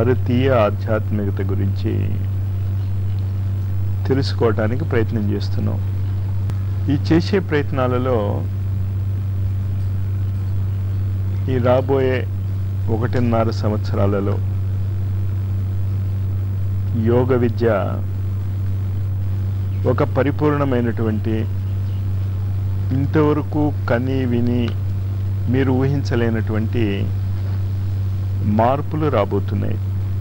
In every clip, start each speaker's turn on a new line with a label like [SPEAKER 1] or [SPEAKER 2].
[SPEAKER 1] భారతీయ ఆధ్యాత్మికత గురించి తెలుసుకోవటానికి ప్రయత్నం చేస్తున్నాం ఈ చేసే ప్రయత్నాలలో ఈ రాబోయే ఒకటిన్నర సంవత్సరాలలో యోగ విద్య ఒక పరిపూర్ణమైనటువంటి ఇంతవరకు కని విని మీరు ఊహించలేనటువంటి మార్పులు రాబోతున్నాయి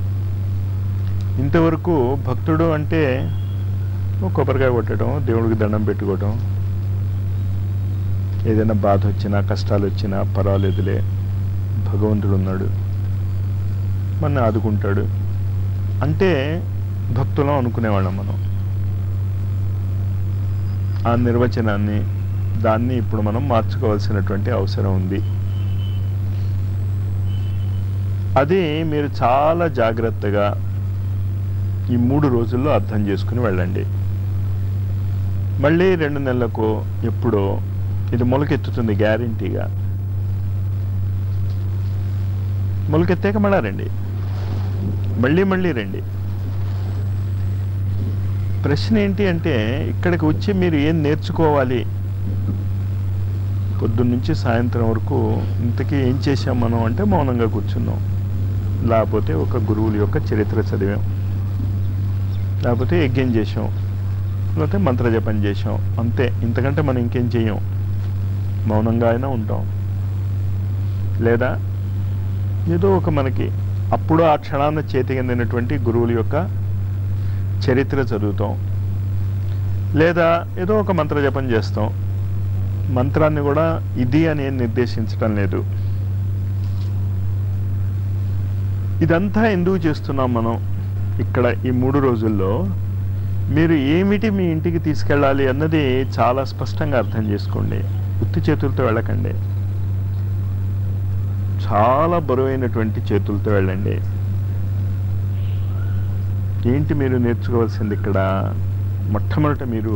[SPEAKER 1] ఇంతవరకు భక్తుడు అంటే ఓ కొబ్బరికాయ కొట్టడం దేవుడికి దండం పెట్టుకోవడం ఏదైనా బాధ వచ్చినా కష్టాలు వచ్చినా పర్వాలేదులే భగవంతుడు ఉన్నాడు మన ఆదుకుంటాడు అంటే భక్తులం అనుకునేవాళ్ళం మనం ఆ నిర్వచనాన్ని దాన్ని ఇప్పుడు మనం మార్చుకోవాల్సినటువంటి అవసరం ఉంది అది మీరు చాలా జాగ్రత్తగా ఈ మూడు రోజుల్లో అర్థం చేసుకుని వెళ్ళండి మళ్ళీ రెండు నెలలకు ఎప్పుడో ఇది మొలకెత్తుతుంది గ్యారంటీగా మొలకెత్తాక మళ్ళా రండి మళ్ళీ మళ్ళీ రండి ప్రశ్న ఏంటి అంటే ఇక్కడికి వచ్చి మీరు ఏం నేర్చుకోవాలి పొద్దున్నుంచి సాయంత్రం వరకు ఇంతకీ ఏం చేశాం మనం అంటే మౌనంగా కూర్చున్నాం లేకపోతే ఒక గురువుల యొక్క చరిత్ర చదివాం లేకపోతే యజ్ఞం చేసాం లేకపోతే మంత్రజపం చేసాం అంతే ఇంతకంటే మనం ఇంకేం చెయ్యం మౌనంగా అయినా ఉంటాం లేదా ఏదో ఒక మనకి అప్పుడు ఆ క్షణాన చేతికి అందినటువంటి గురువుల యొక్క చరిత్ర చదువుతాం లేదా ఏదో ఒక మంత్రజపం చేస్తాం మంత్రాన్ని కూడా ఇది అని ఏం నిర్దేశించడం లేదు ఇదంతా ఎందుకు చేస్తున్నాం మనం ఇక్కడ ఈ మూడు రోజుల్లో మీరు ఏమిటి మీ ఇంటికి తీసుకెళ్ళాలి అన్నది చాలా స్పష్టంగా అర్థం చేసుకోండి ఉత్తి చేతులతో వెళ్ళకండి చాలా బరువైనటువంటి చేతులతో వెళ్ళండి ఏంటి మీరు నేర్చుకోవాల్సింది ఇక్కడ మొట్టమొదట మీరు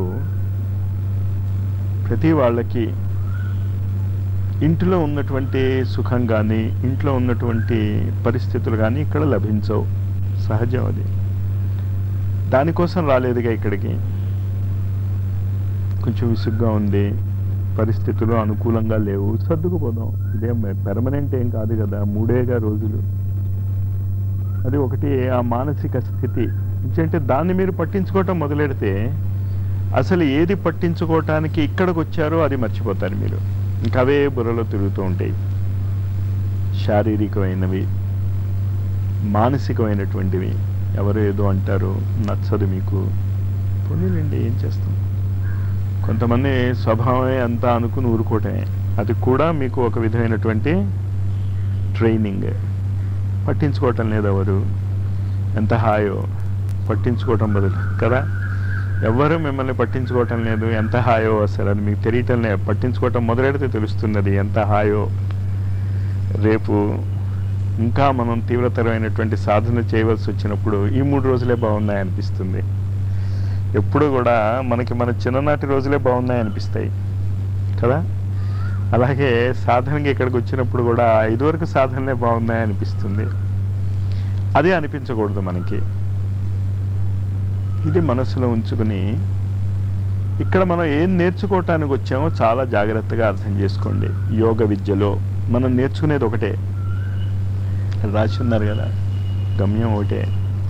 [SPEAKER 1] ప్రతి వాళ్ళకి ఇంటిలో ఉన్నటువంటి సుఖం కానీ ఇంట్లో ఉన్నటువంటి పరిస్థితులు కానీ ఇక్కడ లభించవు సహజం అది దానికోసం రాలేదుగా ఇక్కడికి కొంచెం విసుగ్గా ఉంది పరిస్థితులు అనుకూలంగా లేవు సర్దుకుపోదాం ఇదేం పెర్మనెంట్ ఏం కాదు కదా మూడేగా రోజులు అది ఒకటి ఆ మానసిక స్థితి ఎందుకంటే దాన్ని మీరు పట్టించుకోవటం మొదలెడితే అసలు ఏది పట్టించుకోవటానికి ఇక్కడికి వచ్చారో అది మర్చిపోతారు మీరు ఇంకా అవే బుర్రలో తిరుగుతూ ఉంటాయి శారీరకమైనవి మానసికమైనటువంటివి ఎవరు ఏదో అంటారు నచ్చదు మీకు పోనీలండి ఏం చేస్తాం కొంతమంది స్వభావమే అంతా అనుకుని ఊరుకోవటమే అది కూడా మీకు ఒక విధమైనటువంటి ట్రైనింగ్ పట్టించుకోవటం లేదు ఎవరు ఎంత హాయో పట్టించుకోవటం బదులు కదా ఎవరు మిమ్మల్ని పట్టించుకోవటం లేదు ఎంత హాయో అసలు అది మీకు తెలియటం లేదు పట్టించుకోవటం మొదలెడితే తెలుస్తున్నది ఎంత హాయో రేపు ఇంకా మనం తీవ్రతరమైనటువంటి సాధన చేయవలసి వచ్చినప్పుడు ఈ మూడు రోజులే బాగున్నాయి అనిపిస్తుంది ఎప్పుడు కూడా మనకి మన చిన్ననాటి రోజులే బాగున్నాయి అనిపిస్తాయి కదా అలాగే సాధనకి ఇక్కడికి వచ్చినప్పుడు కూడా ఇదివరకు సాధనలే బాగున్నాయి అనిపిస్తుంది అదే అనిపించకూడదు మనకి ఇది మనసులో ఉంచుకుని ఇక్కడ మనం ఏం నేర్చుకోవటానికి వచ్చామో చాలా జాగ్రత్తగా అర్థం చేసుకోండి యోగ విద్యలో మనం నేర్చుకునేది ఒకటే రాసి ఉన్నారు కదా గమ్యం ఒకటే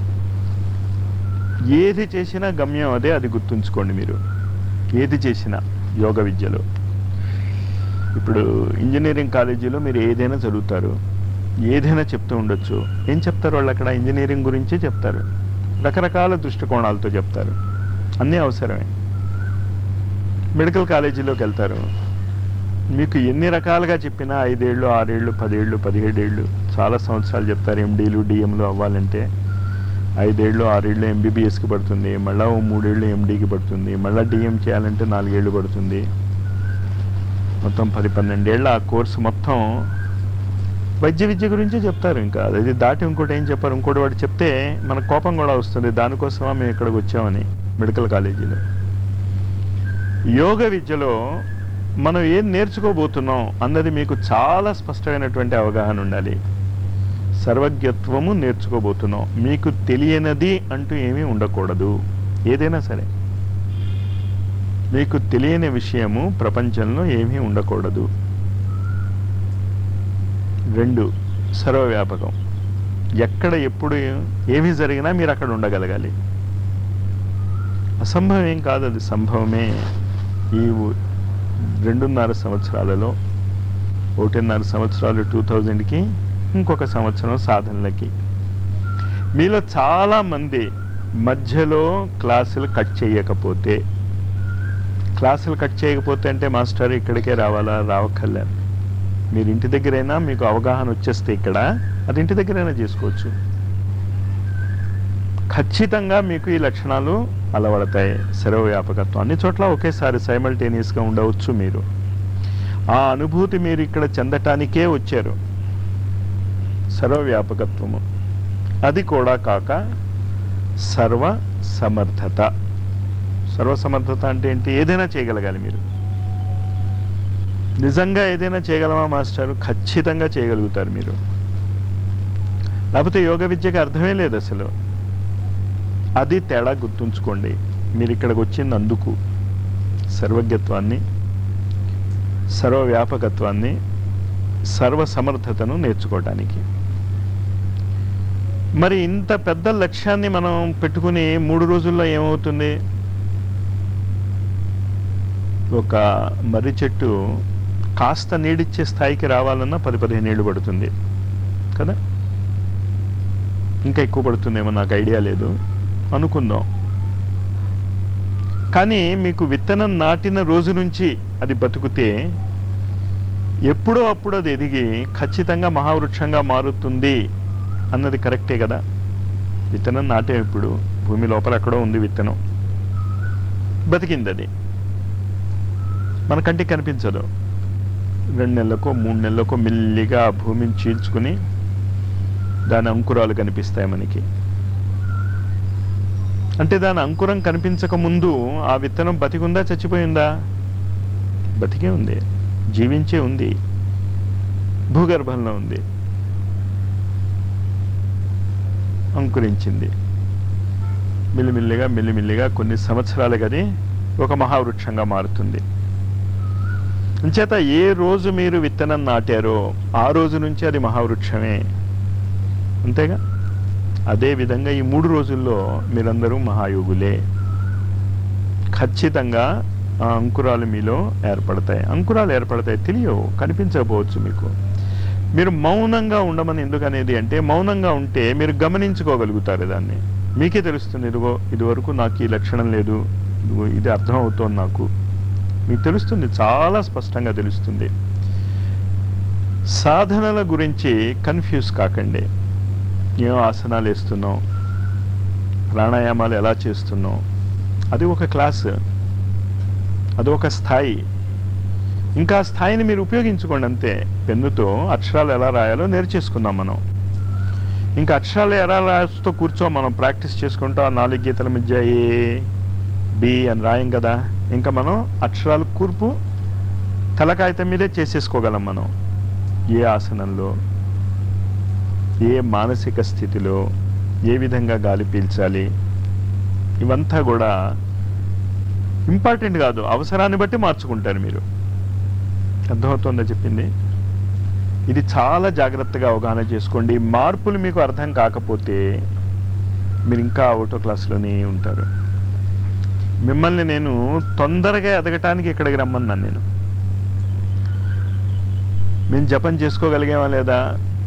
[SPEAKER 1] ఏది చేసినా గమ్యం అదే అది గుర్తుంచుకోండి మీరు ఏది చేసినా యోగ విద్యలో ఇప్పుడు ఇంజనీరింగ్ కాలేజీలో మీరు ఏదైనా చదువుతారు ఏదైనా చెప్తూ ఉండొచ్చు ఏం చెప్తారు వాళ్ళు అక్కడ ఇంజనీరింగ్ గురించే చెప్తారు రకరకాల దృష్టికోణాలతో చెప్తారు అన్నీ అవసరమే మెడికల్ కాలేజీలోకి వెళ్తారు మీకు ఎన్ని రకాలుగా చెప్పినా ఐదేళ్ళు ఆరేళ్ళు పదేళ్ళు పదిహేడేళ్ళు చాలా సంవత్సరాలు చెప్తారు ఎండీలు డిఎంలు అవ్వాలంటే ఐదేళ్ళు ఆరేళ్ళు ఎంబీబీఎస్కి పడుతుంది మళ్ళీ ఓ మూడేళ్ళు ఎండీకి పడుతుంది మళ్ళీ డిఎం చేయాలంటే నాలుగేళ్ళు పడుతుంది మొత్తం పది పన్నెండేళ్ళ ఆ కోర్సు మొత్తం వైద్య విద్య గురించే చెప్తారు ఇంకా అది దాటి ఇంకోటి ఏం చెప్పారు ఇంకోటి వాడు చెప్తే మన కోపం కూడా వస్తుంది దానికోసమా మేము ఇక్కడికి వచ్చామని మెడికల్ కాలేజీలో యోగ విద్యలో మనం ఏం నేర్చుకోబోతున్నాం అన్నది మీకు చాలా స్పష్టమైనటువంటి అవగాహన ఉండాలి సర్వజ్ఞత్వము నేర్చుకోబోతున్నాం మీకు తెలియనిది అంటూ ఏమీ ఉండకూడదు ఏదైనా సరే మీకు తెలియని విషయము ప్రపంచంలో ఏమీ ఉండకూడదు రెండు సర్వవ్యాపకం ఎక్కడ ఎప్పుడు ఏమి జరిగినా మీరు అక్కడ ఉండగలగాలి అసంభవం ఏం కాదు అది సంభవమే ఈ ఊ- రెండున్నర సంవత్సరాలలో ఒకటిన్నర సంవత్సరాలు టూ థౌజండ్కి ఇంకొక సంవత్సరం సాధనలకి మీలో చాలా మంది మధ్యలో క్లాసులు కట్ చేయకపోతే క్లాసులు కట్ చేయకపోతే అంటే మాస్టర్ ఇక్కడికే రావాలా రావక్కర్లే మీరు ఇంటి దగ్గరైనా మీకు అవగాహన వచ్చేస్తే ఇక్కడ అది ఇంటి దగ్గరైనా చేసుకోవచ్చు ఖచ్చితంగా మీకు ఈ లక్షణాలు అలవడతాయి సర్వవ్యాపకత్వం అన్ని చోట్ల ఒకేసారి సైమల్టేనియస్గా ఉండవచ్చు మీరు ఆ అనుభూతి మీరు ఇక్కడ చెందటానికే వచ్చారు సర్వవ్యాపకత్వము అది కూడా కాక సర్వ సమర్థత సర్వసమర్థత అంటే ఏంటి ఏదైనా చేయగలగాలి మీరు నిజంగా ఏదైనా చేయగలమా మాస్టర్ ఖచ్చితంగా చేయగలుగుతారు మీరు లేకపోతే యోగ విద్యకి అర్థమే లేదు అసలు అది తేడా గుర్తుంచుకోండి మీరు ఇక్కడికి వచ్చింది అందుకు సర్వజ్ఞత్వాన్ని సర్వవ్యాపకత్వాన్ని సర్వసమర్థతను నేర్చుకోవటానికి మరి ఇంత పెద్ద లక్ష్యాన్ని మనం పెట్టుకుని మూడు రోజుల్లో ఏమవుతుంది ఒక మర్రి చెట్టు కాస్త నీడిచ్చే స్థాయికి రావాలన్నా పది పదిహేను ఏళ్ళు పడుతుంది కదా ఇంకా ఎక్కువ పడుతుందేమో నాకు ఐడియా లేదు అనుకుందాం కానీ మీకు విత్తనం నాటిన రోజు నుంచి అది బతుకుతే ఎప్పుడో అప్పుడు అది ఎదిగి ఖచ్చితంగా మహావృక్షంగా మారుతుంది అన్నది కరెక్టే కదా విత్తనం నాటే ఇప్పుడు భూమి లోపల ఎక్కడో ఉంది విత్తనం బతికింది అది మన కంటికి కనిపించదు రెండు నెలలకో మూడు నెలలకో మెల్లిగా ఆ భూమిని చీల్చుకుని దాని అంకురాలు కనిపిస్తాయి మనకి అంటే దాని అంకురం కనిపించక ముందు ఆ విత్తనం బతికుందా చచ్చిపోయిందా బతికే ఉంది జీవించే ఉంది భూగర్భంలో ఉంది అంకురించింది మెల్లిమెల్లిగా మెల్లిమెల్లిగా కొన్ని సంవత్సరాలకు అది ఒక మహావృక్షంగా మారుతుంది అంచేత ఏ రోజు మీరు విత్తనం నాటారో ఆ రోజు నుంచి అది మహావృక్షమే అంతేగా అదే విధంగా ఈ మూడు రోజుల్లో మీరందరూ మహాయోగులే ఖచ్చితంగా ఆ అంకురాలు మీలో ఏర్పడతాయి అంకురాలు ఏర్పడతాయి తెలియవు కనిపించకపోవచ్చు మీకు మీరు మౌనంగా ఉండమని ఎందుకు అనేది అంటే మౌనంగా ఉంటే మీరు గమనించుకోగలుగుతారు దాన్ని మీకే తెలుస్తుంది ఇదిగో ఇదివరకు నాకు ఈ లక్షణం లేదు ఇదిగో ఇది అర్థం అవుతోంది నాకు మీకు తెలుస్తుంది చాలా స్పష్టంగా తెలుస్తుంది సాధనల గురించి కన్ఫ్యూజ్ కాకండి ఏం ఆసనాలు వేస్తున్నాం ప్రాణాయామాలు ఎలా చేస్తున్నాం అది ఒక క్లాస్ అది ఒక స్థాయి ఇంకా ఆ స్థాయిని మీరు ఉపయోగించుకోండి అంతే పెన్నుతో అక్షరాలు ఎలా రాయాలో నేర్చేసుకుందాం మనం ఇంకా అక్షరాలు ఎలా రాస్తూ కూర్చో మనం ప్రాక్టీస్ చేసుకుంటూ ఆ నాలుగు గీతల మధ్య ఏ బి అని రాయం కదా ఇంకా మనం అక్షరాలు కూర్పు తలకాగితం మీదే చేసేసుకోగలం మనం ఏ ఆసనంలో ఏ మానసిక స్థితిలో ఏ విధంగా గాలి పీల్చాలి ఇవంతా కూడా ఇంపార్టెంట్ కాదు అవసరాన్ని బట్టి మార్చుకుంటారు మీరు అర్థమవుతుందా చెప్పింది ఇది చాలా జాగ్రత్తగా అవగాహన చేసుకోండి మార్పులు మీకు అర్థం కాకపోతే మీరు ఇంకా అవుటో క్లాస్లోనే ఉంటారు మిమ్మల్ని నేను తొందరగా ఎదగటానికి ఇక్కడికి రమ్మన్నాను నేను మేము జపం చేసుకోగలిగామా లేదా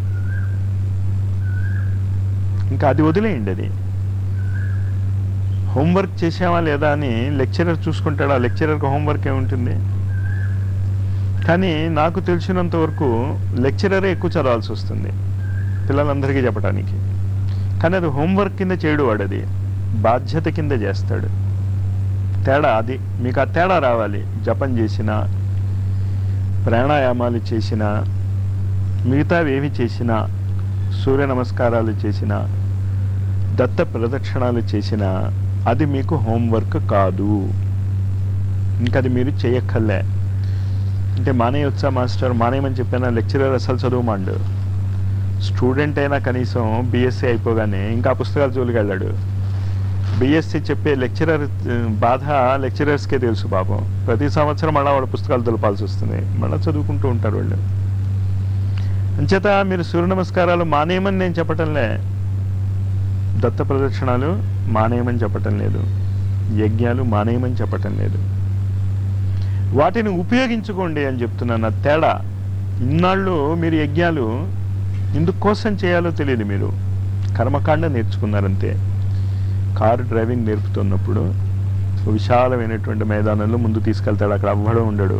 [SPEAKER 1] ఇంకా అది వదిలేయండి అది హోంవర్క్ చేసామా లేదా అని లెక్చరర్ చూసుకుంటాడు ఆ లెక్చరర్కి హోంవర్క్ ఏముంటుంది కానీ నాకు తెలిసినంత వరకు లెక్చరరే ఎక్కువ చదవాల్సి వస్తుంది పిల్లలందరికీ చెప్పడానికి కానీ అది హోంవర్క్ కింద చేయడు వాడు అది బాధ్యత కింద చేస్తాడు తేడా అది మీకు ఆ తేడా రావాలి జపం చేసిన ప్రాణాయామాలు చేసిన మిగతావి ఏమి చేసినా సూర్య నమస్కారాలు చేసిన దత్త ప్రదక్షిణాలు చేసిన అది మీకు హోంవర్క్ కాదు ఇంకా అది మీరు చేయక్కర్లే అంటే మానేయొచ్చా మాస్టర్ మానేయమని చెప్పిన లెక్చరర్ అసలు చదువుమాండు స్టూడెంట్ అయినా కనీసం బీఎస్సీ అయిపోగానే ఇంకా పుస్తకాల జోలికి వెళ్ళాడు బీఎస్సీ చెప్పే లెక్చరర్ బాధ లెక్చరర్స్కే తెలుసు పాపం ప్రతి సంవత్సరం మళ్ళీ వాడు పుస్తకాలు దులపాల్సి వస్తుంది మళ్ళీ చదువుకుంటూ ఉంటారు వాళ్ళు అంచేత మీరు సూర్య నమస్కారాలు మానేయమని నేను చెప్పటంలే దత్త ప్రదక్షిణాలు మానేయమని చెప్పటం లేదు యజ్ఞాలు మానేయమని చెప్పటం లేదు వాటిని ఉపయోగించుకోండి అని చెప్తున్నాను ఆ తేడా ఇన్నాళ్ళు మీరు యజ్ఞాలు ఎందుకోసం చేయాలో తెలియదు మీరు కర్మకాండ నేర్చుకున్నారంతే కారు డ్రైవింగ్ నేర్పుతున్నప్పుడు ఒక విశాలమైనటువంటి మైదానంలో ముందు తీసుకెళ్తాడు అక్కడ అవ్వడం ఉండడు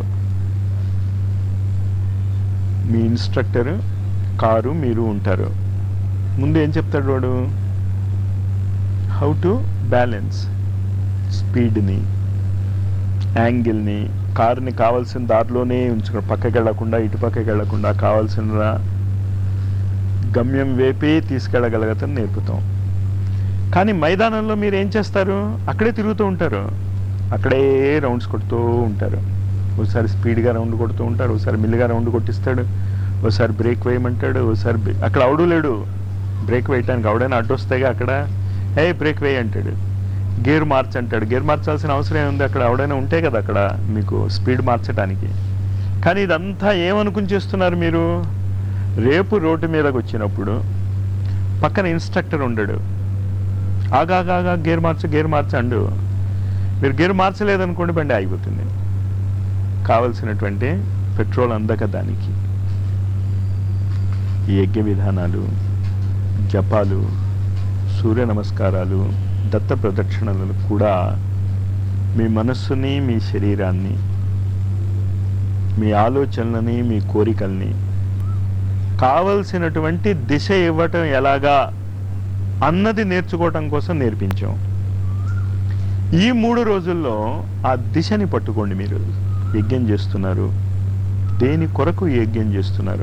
[SPEAKER 1] మీ ఇన్స్ట్రక్టర్ కారు మీరు ఉంటారు ముందు ఏం చెప్తాడు వాడు హౌ టు బ్యాలెన్స్ స్పీడ్ని యాంగిల్ని కారుని కావాల్సిన దారిలోనే ఉంచుకో పక్కకి వెళ్లకుండా ఇటు పక్కకి వెళ్లకుండా కావాల్సిన గమ్యం వేపే తీసుకెళ్ళగలగతని నేర్పుతాం కానీ మైదానంలో మీరు ఏం చేస్తారు అక్కడే తిరుగుతూ ఉంటారు అక్కడే రౌండ్స్ కొడుతూ ఉంటారు ఒకసారి స్పీడ్గా రౌండ్ కొడుతూ ఉంటాడు ఒకసారి మిల్లిగా రౌండ్ కొట్టిస్తాడు ఒకసారి బ్రేక్ వేయమంటాడు ఒకసారి బ్రే- అక్కడ అవడు లేడు బ్రేక్ వేయటానికి అవడైనా అడ్డు వస్తాయిగా అక్కడ ఏ బ్రేక్ వేయి అంటాడు గేర్ మార్చ్ అంటాడు గేర్ మార్చాల్సిన అవసరం ఏముంది అక్కడ ఎవడైనా ఉంటే కదా అక్కడ మీకు స్పీడ్ మార్చడానికి కానీ ఇదంతా ఏమనుకుని చేస్తున్నారు మీరు రేపు రోడ్డు మీదకి వచ్చినప్పుడు పక్కన ఇన్స్ట్రక్టర్ ఉండడు ఆగాగా గేర్ మార్చు గేర్ మార్చు అండు మీరు గేర్ మార్చలేదనుకోండి బండి ఆగిపోతుంది కావలసినటువంటి పెట్రోల్ అందక దానికి ఈ యజ్ఞ విధానాలు జపాలు సూర్య నమస్కారాలు దత్త ప్రదక్షిణలు కూడా మీ మనస్సుని మీ శరీరాన్ని మీ ఆలోచనలని మీ కోరికల్ని కావలసినటువంటి దిశ ఇవ్వటం ఎలాగా అన్నది నేర్చుకోవటం కోసం నేర్పించాం ఈ మూడు రోజుల్లో ఆ దిశని పట్టుకోండి మీరు యజ్ఞం చేస్తున్నారు దేని కొరకు యజ్ఞం చేస్తున్నారు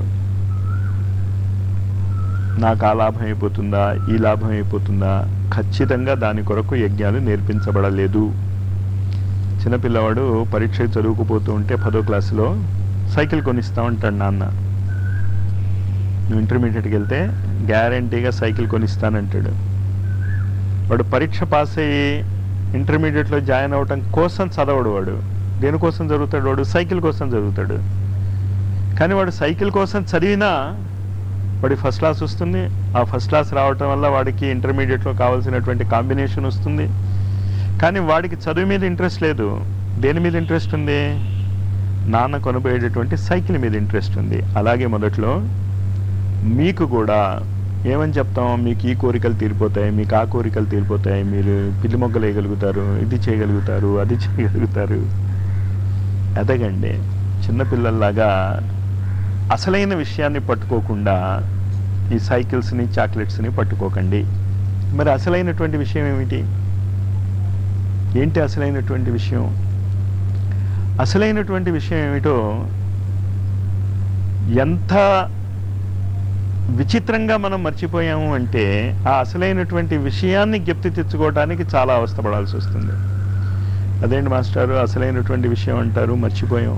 [SPEAKER 1] నాకు ఆ లాభం అయిపోతుందా ఈ లాభం అయిపోతుందా ఖచ్చితంగా దాని కొరకు యజ్ఞాలు నేర్పించబడలేదు చిన్నపిల్లవాడు పరీక్ష చదువుకుపోతూ ఉంటే పదో క్లాసులో సైకిల్ కొనిస్తామంటాడు నాన్న నువ్వు ఇంటర్మీడియట్కి వెళ్తే గ్యారంటీగా సైకిల్ కొనిస్తానంటాడు వాడు పరీక్ష పాస్ అయ్యి ఇంటర్మీడియట్లో జాయిన్ అవ్వటం కోసం చదవడు వాడు దేనికోసం చదువుతాడు వాడు సైకిల్ కోసం చదువుతాడు కానీ వాడు సైకిల్ కోసం చదివినా వాడి ఫస్ట్ క్లాస్ వస్తుంది ఆ ఫస్ట్ క్లాస్ రావటం వల్ల వాడికి ఇంటర్మీడియట్లో కావాల్సినటువంటి కాంబినేషన్ వస్తుంది కానీ వాడికి చదువు మీద ఇంట్రెస్ట్ లేదు దేని మీద ఇంట్రెస్ట్ ఉంది నాన్న కొనబోయేటటువంటి సైకిల్ మీద ఇంట్రెస్ట్ ఉంది అలాగే మొదట్లో మీకు కూడా ఏమని చెప్తాం మీకు ఈ కోరికలు తీరిపోతాయి మీకు ఆ కోరికలు తీరిపోతాయి మీరు పిల్లి మొగ్గలు వేయగలుగుతారు ఇది చేయగలుగుతారు అది చేయగలుగుతారు ఎదగండి చిన్నపిల్లల్లాగా అసలైన విషయాన్ని పట్టుకోకుండా ఈ సైకిల్స్ని చాక్లెట్స్ని పట్టుకోకండి మరి అసలైనటువంటి విషయం ఏమిటి ఏంటి అసలైనటువంటి విషయం అసలైనటువంటి విషయం ఏమిటో ఎంత విచిత్రంగా మనం మర్చిపోయాము అంటే ఆ అసలైనటువంటి విషయాన్ని జ్ఞప్తి తెచ్చుకోవడానికి చాలా అవస్థపడాల్సి వస్తుంది అదేంటి మాస్టారు అసలైనటువంటి విషయం అంటారు మర్చిపోయాం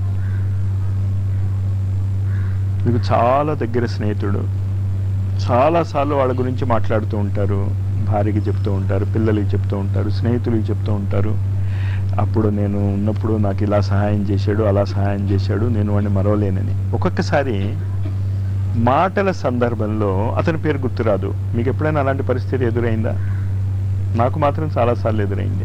[SPEAKER 1] మీకు చాలా దగ్గర స్నేహితుడు చాలాసార్లు వాళ్ళ గురించి మాట్లాడుతూ ఉంటారు భార్యకి చెప్తూ ఉంటారు పిల్లలకి చెప్తూ ఉంటారు స్నేహితులకి చెప్తూ ఉంటారు అప్పుడు నేను ఉన్నప్పుడు నాకు ఇలా సహాయం చేశాడు అలా సహాయం చేశాడు నేను వాడిని మరవలేనని ఒక్కొక్కసారి మాటల సందర్భంలో అతని పేరు గుర్తురాదు మీకు ఎప్పుడైనా అలాంటి పరిస్థితి ఎదురైందా నాకు మాత్రం చాలాసార్లు ఎదురైంది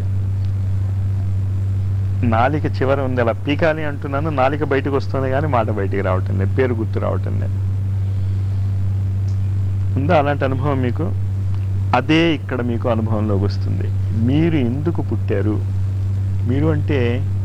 [SPEAKER 1] నాలిక చివర ఉంది అలా పీకాలి అంటున్నాను నాలిక బయటకు వస్తుంది కానీ మాట బయటికి రావటం లేదు పేరు గుర్తు రావటం లేదు ఉందా అలాంటి అనుభవం మీకు అదే ఇక్కడ మీకు అనుభవంలోకి వస్తుంది మీరు ఎందుకు పుట్టారు మీరు అంటే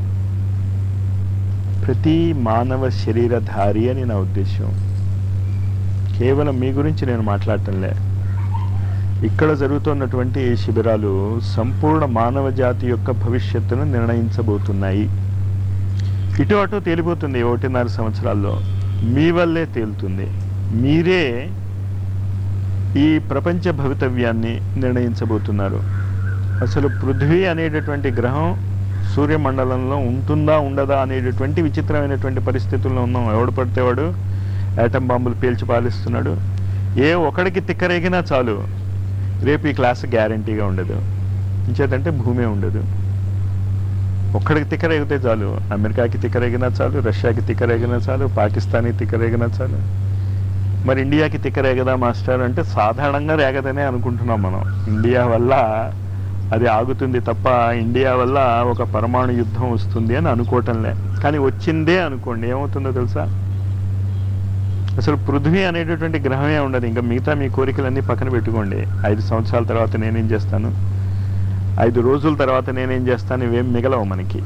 [SPEAKER 1] ప్రతి మానవ శరీరధారి అని నా ఉద్దేశం కేవలం మీ గురించి నేను మాట్లాడటంలే ఇక్కడ జరుగుతున్నటువంటి ఈ శిబిరాలు సంపూర్ణ మానవ జాతి యొక్క భవిష్యత్తును నిర్ణయించబోతున్నాయి ఇటు అటు తేలిపోతుంది ఒకటిన్నర సంవత్సరాల్లో మీ వల్లే తేలుతుంది మీరే ఈ ప్రపంచ భవితవ్యాన్ని నిర్ణయించబోతున్నారు అసలు పృథ్వీ అనేటటువంటి గ్రహం సూర్యమండలంలో ఉంటుందా ఉండదా అనేటటువంటి విచిత్రమైనటువంటి పరిస్థితుల్లో ఉన్నాం ఎవడు పడితే వాడు యాటం బాంబులు పేల్చి పాలిస్తున్నాడు ఏ ఒకడికి తిక్కరేగినా చాలు రేపు ఈ క్లాస్ గ్యారంటీగా ఉండదు ఇంచేతంటే భూమే ఉండదు ఒక్కడికి తిక్కరేగితే చాలు అమెరికాకి తిక్కరేగినా చాలు రష్యాకి తిక్కరేగినా చాలు పాకిస్తాన్కి తిక్కరేగినా చాలు మరి ఇండియాకి తిక్కరేగదా మాస్టర్ అంటే సాధారణంగా రేగదనే అనుకుంటున్నాం మనం ఇండియా వల్ల అది ఆగుతుంది తప్ప ఇండియా వల్ల ఒక పరమాణు యుద్ధం వస్తుంది అని అనుకోవటంలే కానీ వచ్చిందే అనుకోండి ఏమవుతుందో తెలుసా అసలు పృథ్వీ అనేటటువంటి గ్రహమే ఉండదు ఇంకా మిగతా మీ కోరికలన్నీ పక్కన పెట్టుకోండి ఐదు సంవత్సరాల తర్వాత నేనేం చేస్తాను ఐదు రోజుల తర్వాత నేనేం చేస్తాను ఇవేం మిగలవు మనకి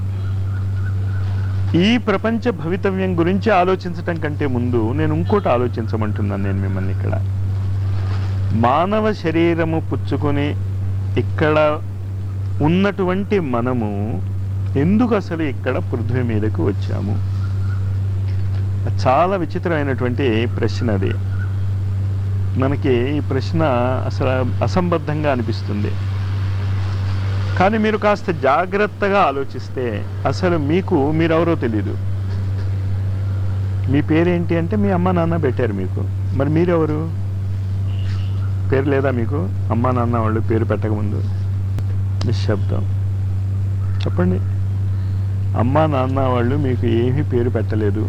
[SPEAKER 1] ఈ ప్రపంచ భవితవ్యం గురించి ఆలోచించటం కంటే ముందు నేను ఇంకోటి ఆలోచించమంటున్నాను నేను మిమ్మల్ని ఇక్కడ మానవ శరీరము పుచ్చుకొని ఇక్కడ ఉన్నటువంటి మనము ఎందుకు అసలు ఇక్కడ పృథ్వీ మీదకు వచ్చాము చాలా విచిత్రమైనటువంటి ప్రశ్న అది మనకి ఈ ప్రశ్న అసలు అసంబద్ధంగా అనిపిస్తుంది కానీ మీరు కాస్త జాగ్రత్తగా ఆలోచిస్తే అసలు మీకు మీరెవరో తెలీదు మీ పేరేంటి అంటే మీ అమ్మ నాన్న పెట్టారు మీకు మరి మీరెవరు పేరు లేదా మీకు అమ్మ నాన్న వాళ్ళు పేరు పెట్టకముందు నిశ్శబ్దం చెప్పండి అమ్మ నాన్న వాళ్ళు మీకు ఏమీ పేరు పెట్టలేదు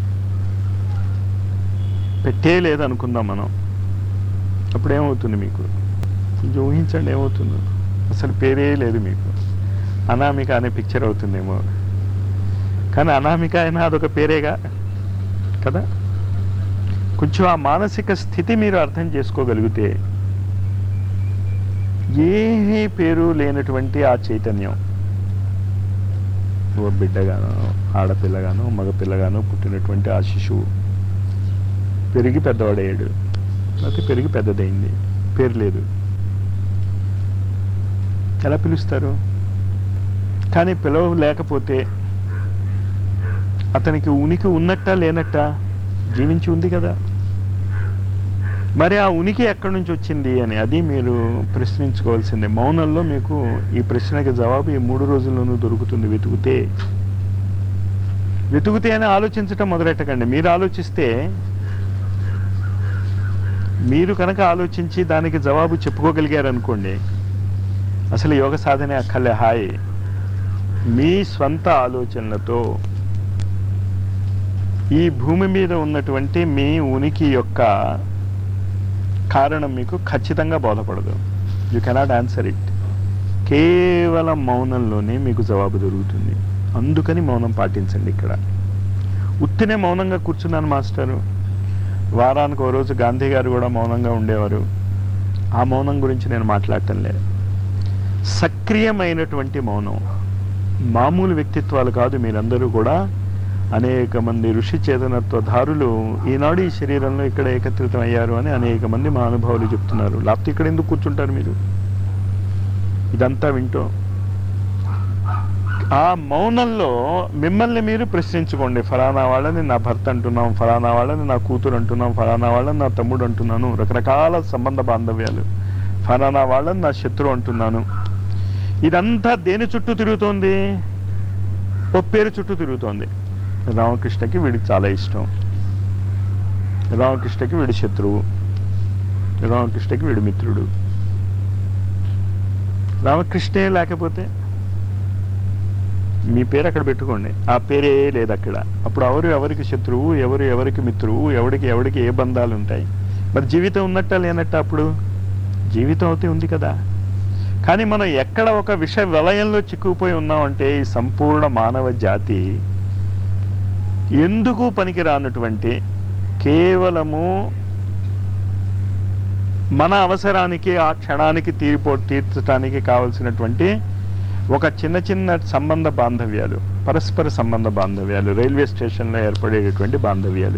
[SPEAKER 1] పెట్టే లేదు అనుకుందాం మనం అప్పుడు ఏమవుతుంది మీకు కొంచెం ఊహించండి ఏమవుతుందో అసలు పేరే లేదు మీకు అనామిక అనే పిక్చర్ అవుతుందేమో కానీ అనామిక అయినా అదొక పేరేగా కదా కొంచెం ఆ మానసిక స్థితి మీరు అర్థం చేసుకోగలిగితే ఏమీ పేరు లేనటువంటి ఆ చైతన్యం ఓ బిడ్డగానో ఆడపిల్లగానో మగపిల్లగానో పుట్టినటువంటి ఆ శిశువు పెరిగి పెద్దవాడయ్యాడు లేకపోతే పెరిగి పెద్దదైంది పేరు లేదు ఎలా పిలుస్తారు కానీ పిలవ లేకపోతే అతనికి ఉనికి ఉన్నట్ట లేనట్ట జీవించి ఉంది కదా మరి ఆ ఉనికి ఎక్కడి నుంచి వచ్చింది అని అది మీరు ప్రశ్నించుకోవాల్సిందే మౌనంలో మీకు ఈ ప్రశ్నకి జవాబు ఈ మూడు రోజుల్లోనూ దొరుకుతుంది వెతుకుతే వెతుకుతే అని ఆలోచించటం మొదలెట్టకండి మీరు ఆలోచిస్తే మీరు కనుక ఆలోచించి దానికి జవాబు చెప్పుకోగలిగారు అనుకోండి అసలు యోగ సాధనే అక్కర్లే హాయ్ మీ స్వంత ఆలోచనలతో ఈ భూమి మీద ఉన్నటువంటి మీ ఉనికి యొక్క కారణం మీకు ఖచ్చితంగా బోధపడదు యు కెనాట్ ఆన్సర్ ఇట్ కేవలం మౌనంలోనే మీకు జవాబు దొరుకుతుంది అందుకని మౌనం పాటించండి ఇక్కడ ఉత్తినే మౌనంగా కూర్చున్నాను మాస్టరు వారానికి ఓ రోజు గాంధీ గారు కూడా మౌనంగా ఉండేవారు ఆ మౌనం గురించి నేను మాట్లాడటం లేదు సక్రియమైనటువంటి మౌనం మామూలు వ్యక్తిత్వాలు కాదు మీరందరూ కూడా అనేక మంది ఋషి చేతనత్వధారులు ఈనాడు ఈ శరీరంలో ఇక్కడ ఏకత్రితం అయ్యారు అని అనేక మంది మహానుభావులు చెప్తున్నారు లేకపోతే ఇక్కడ ఎందుకు కూర్చుంటారు మీరు ఇదంతా వింటూ ఆ మౌనంలో మిమ్మల్ని మీరు ప్రశ్నించుకోండి ఫలానా వాళ్ళని నా భర్త అంటున్నాం ఫలానా వాళ్ళని నా కూతురు అంటున్నాం ఫలానా వాళ్ళని నా తమ్ముడు అంటున్నాను రకరకాల సంబంధ బాంధవ్యాలు ఫలానా వాళ్ళని నా శత్రువు అంటున్నాను ఇదంతా దేని చుట్టూ తిరుగుతోంది ఓ పేరు చుట్టూ తిరుగుతోంది రామకృష్ణకి వీడికి చాలా ఇష్టం రామకృష్ణకి వీడి శత్రువు రామకృష్ణకి వీడి మిత్రుడు రామకృష్ణే లేకపోతే మీ పేరు అక్కడ పెట్టుకోండి ఆ పేరే లేదు అక్కడ అప్పుడు ఎవరు ఎవరికి శత్రువు ఎవరు ఎవరికి మిత్రువు ఎవరికి ఎవరికి ఏ బంధాలు ఉంటాయి మరి జీవితం ఉన్నట్ట లేనట్ట అప్పుడు జీవితం అయితే ఉంది కదా కానీ మనం ఎక్కడ ఒక విష వలయంలో చిక్కుకుపోయి ఉన్నామంటే ఈ సంపూర్ణ మానవ జాతి ఎందుకు పనికిరానటువంటి కేవలము మన అవసరానికి ఆ క్షణానికి తీరిపో తీర్చడానికి కావలసినటువంటి ఒక చిన్న చిన్న సంబంధ బాంధవ్యాలు పరస్పర సంబంధ బాంధవ్యాలు రైల్వే స్టేషన్లో ఏర్పడేటటువంటి బాంధవ్యాలు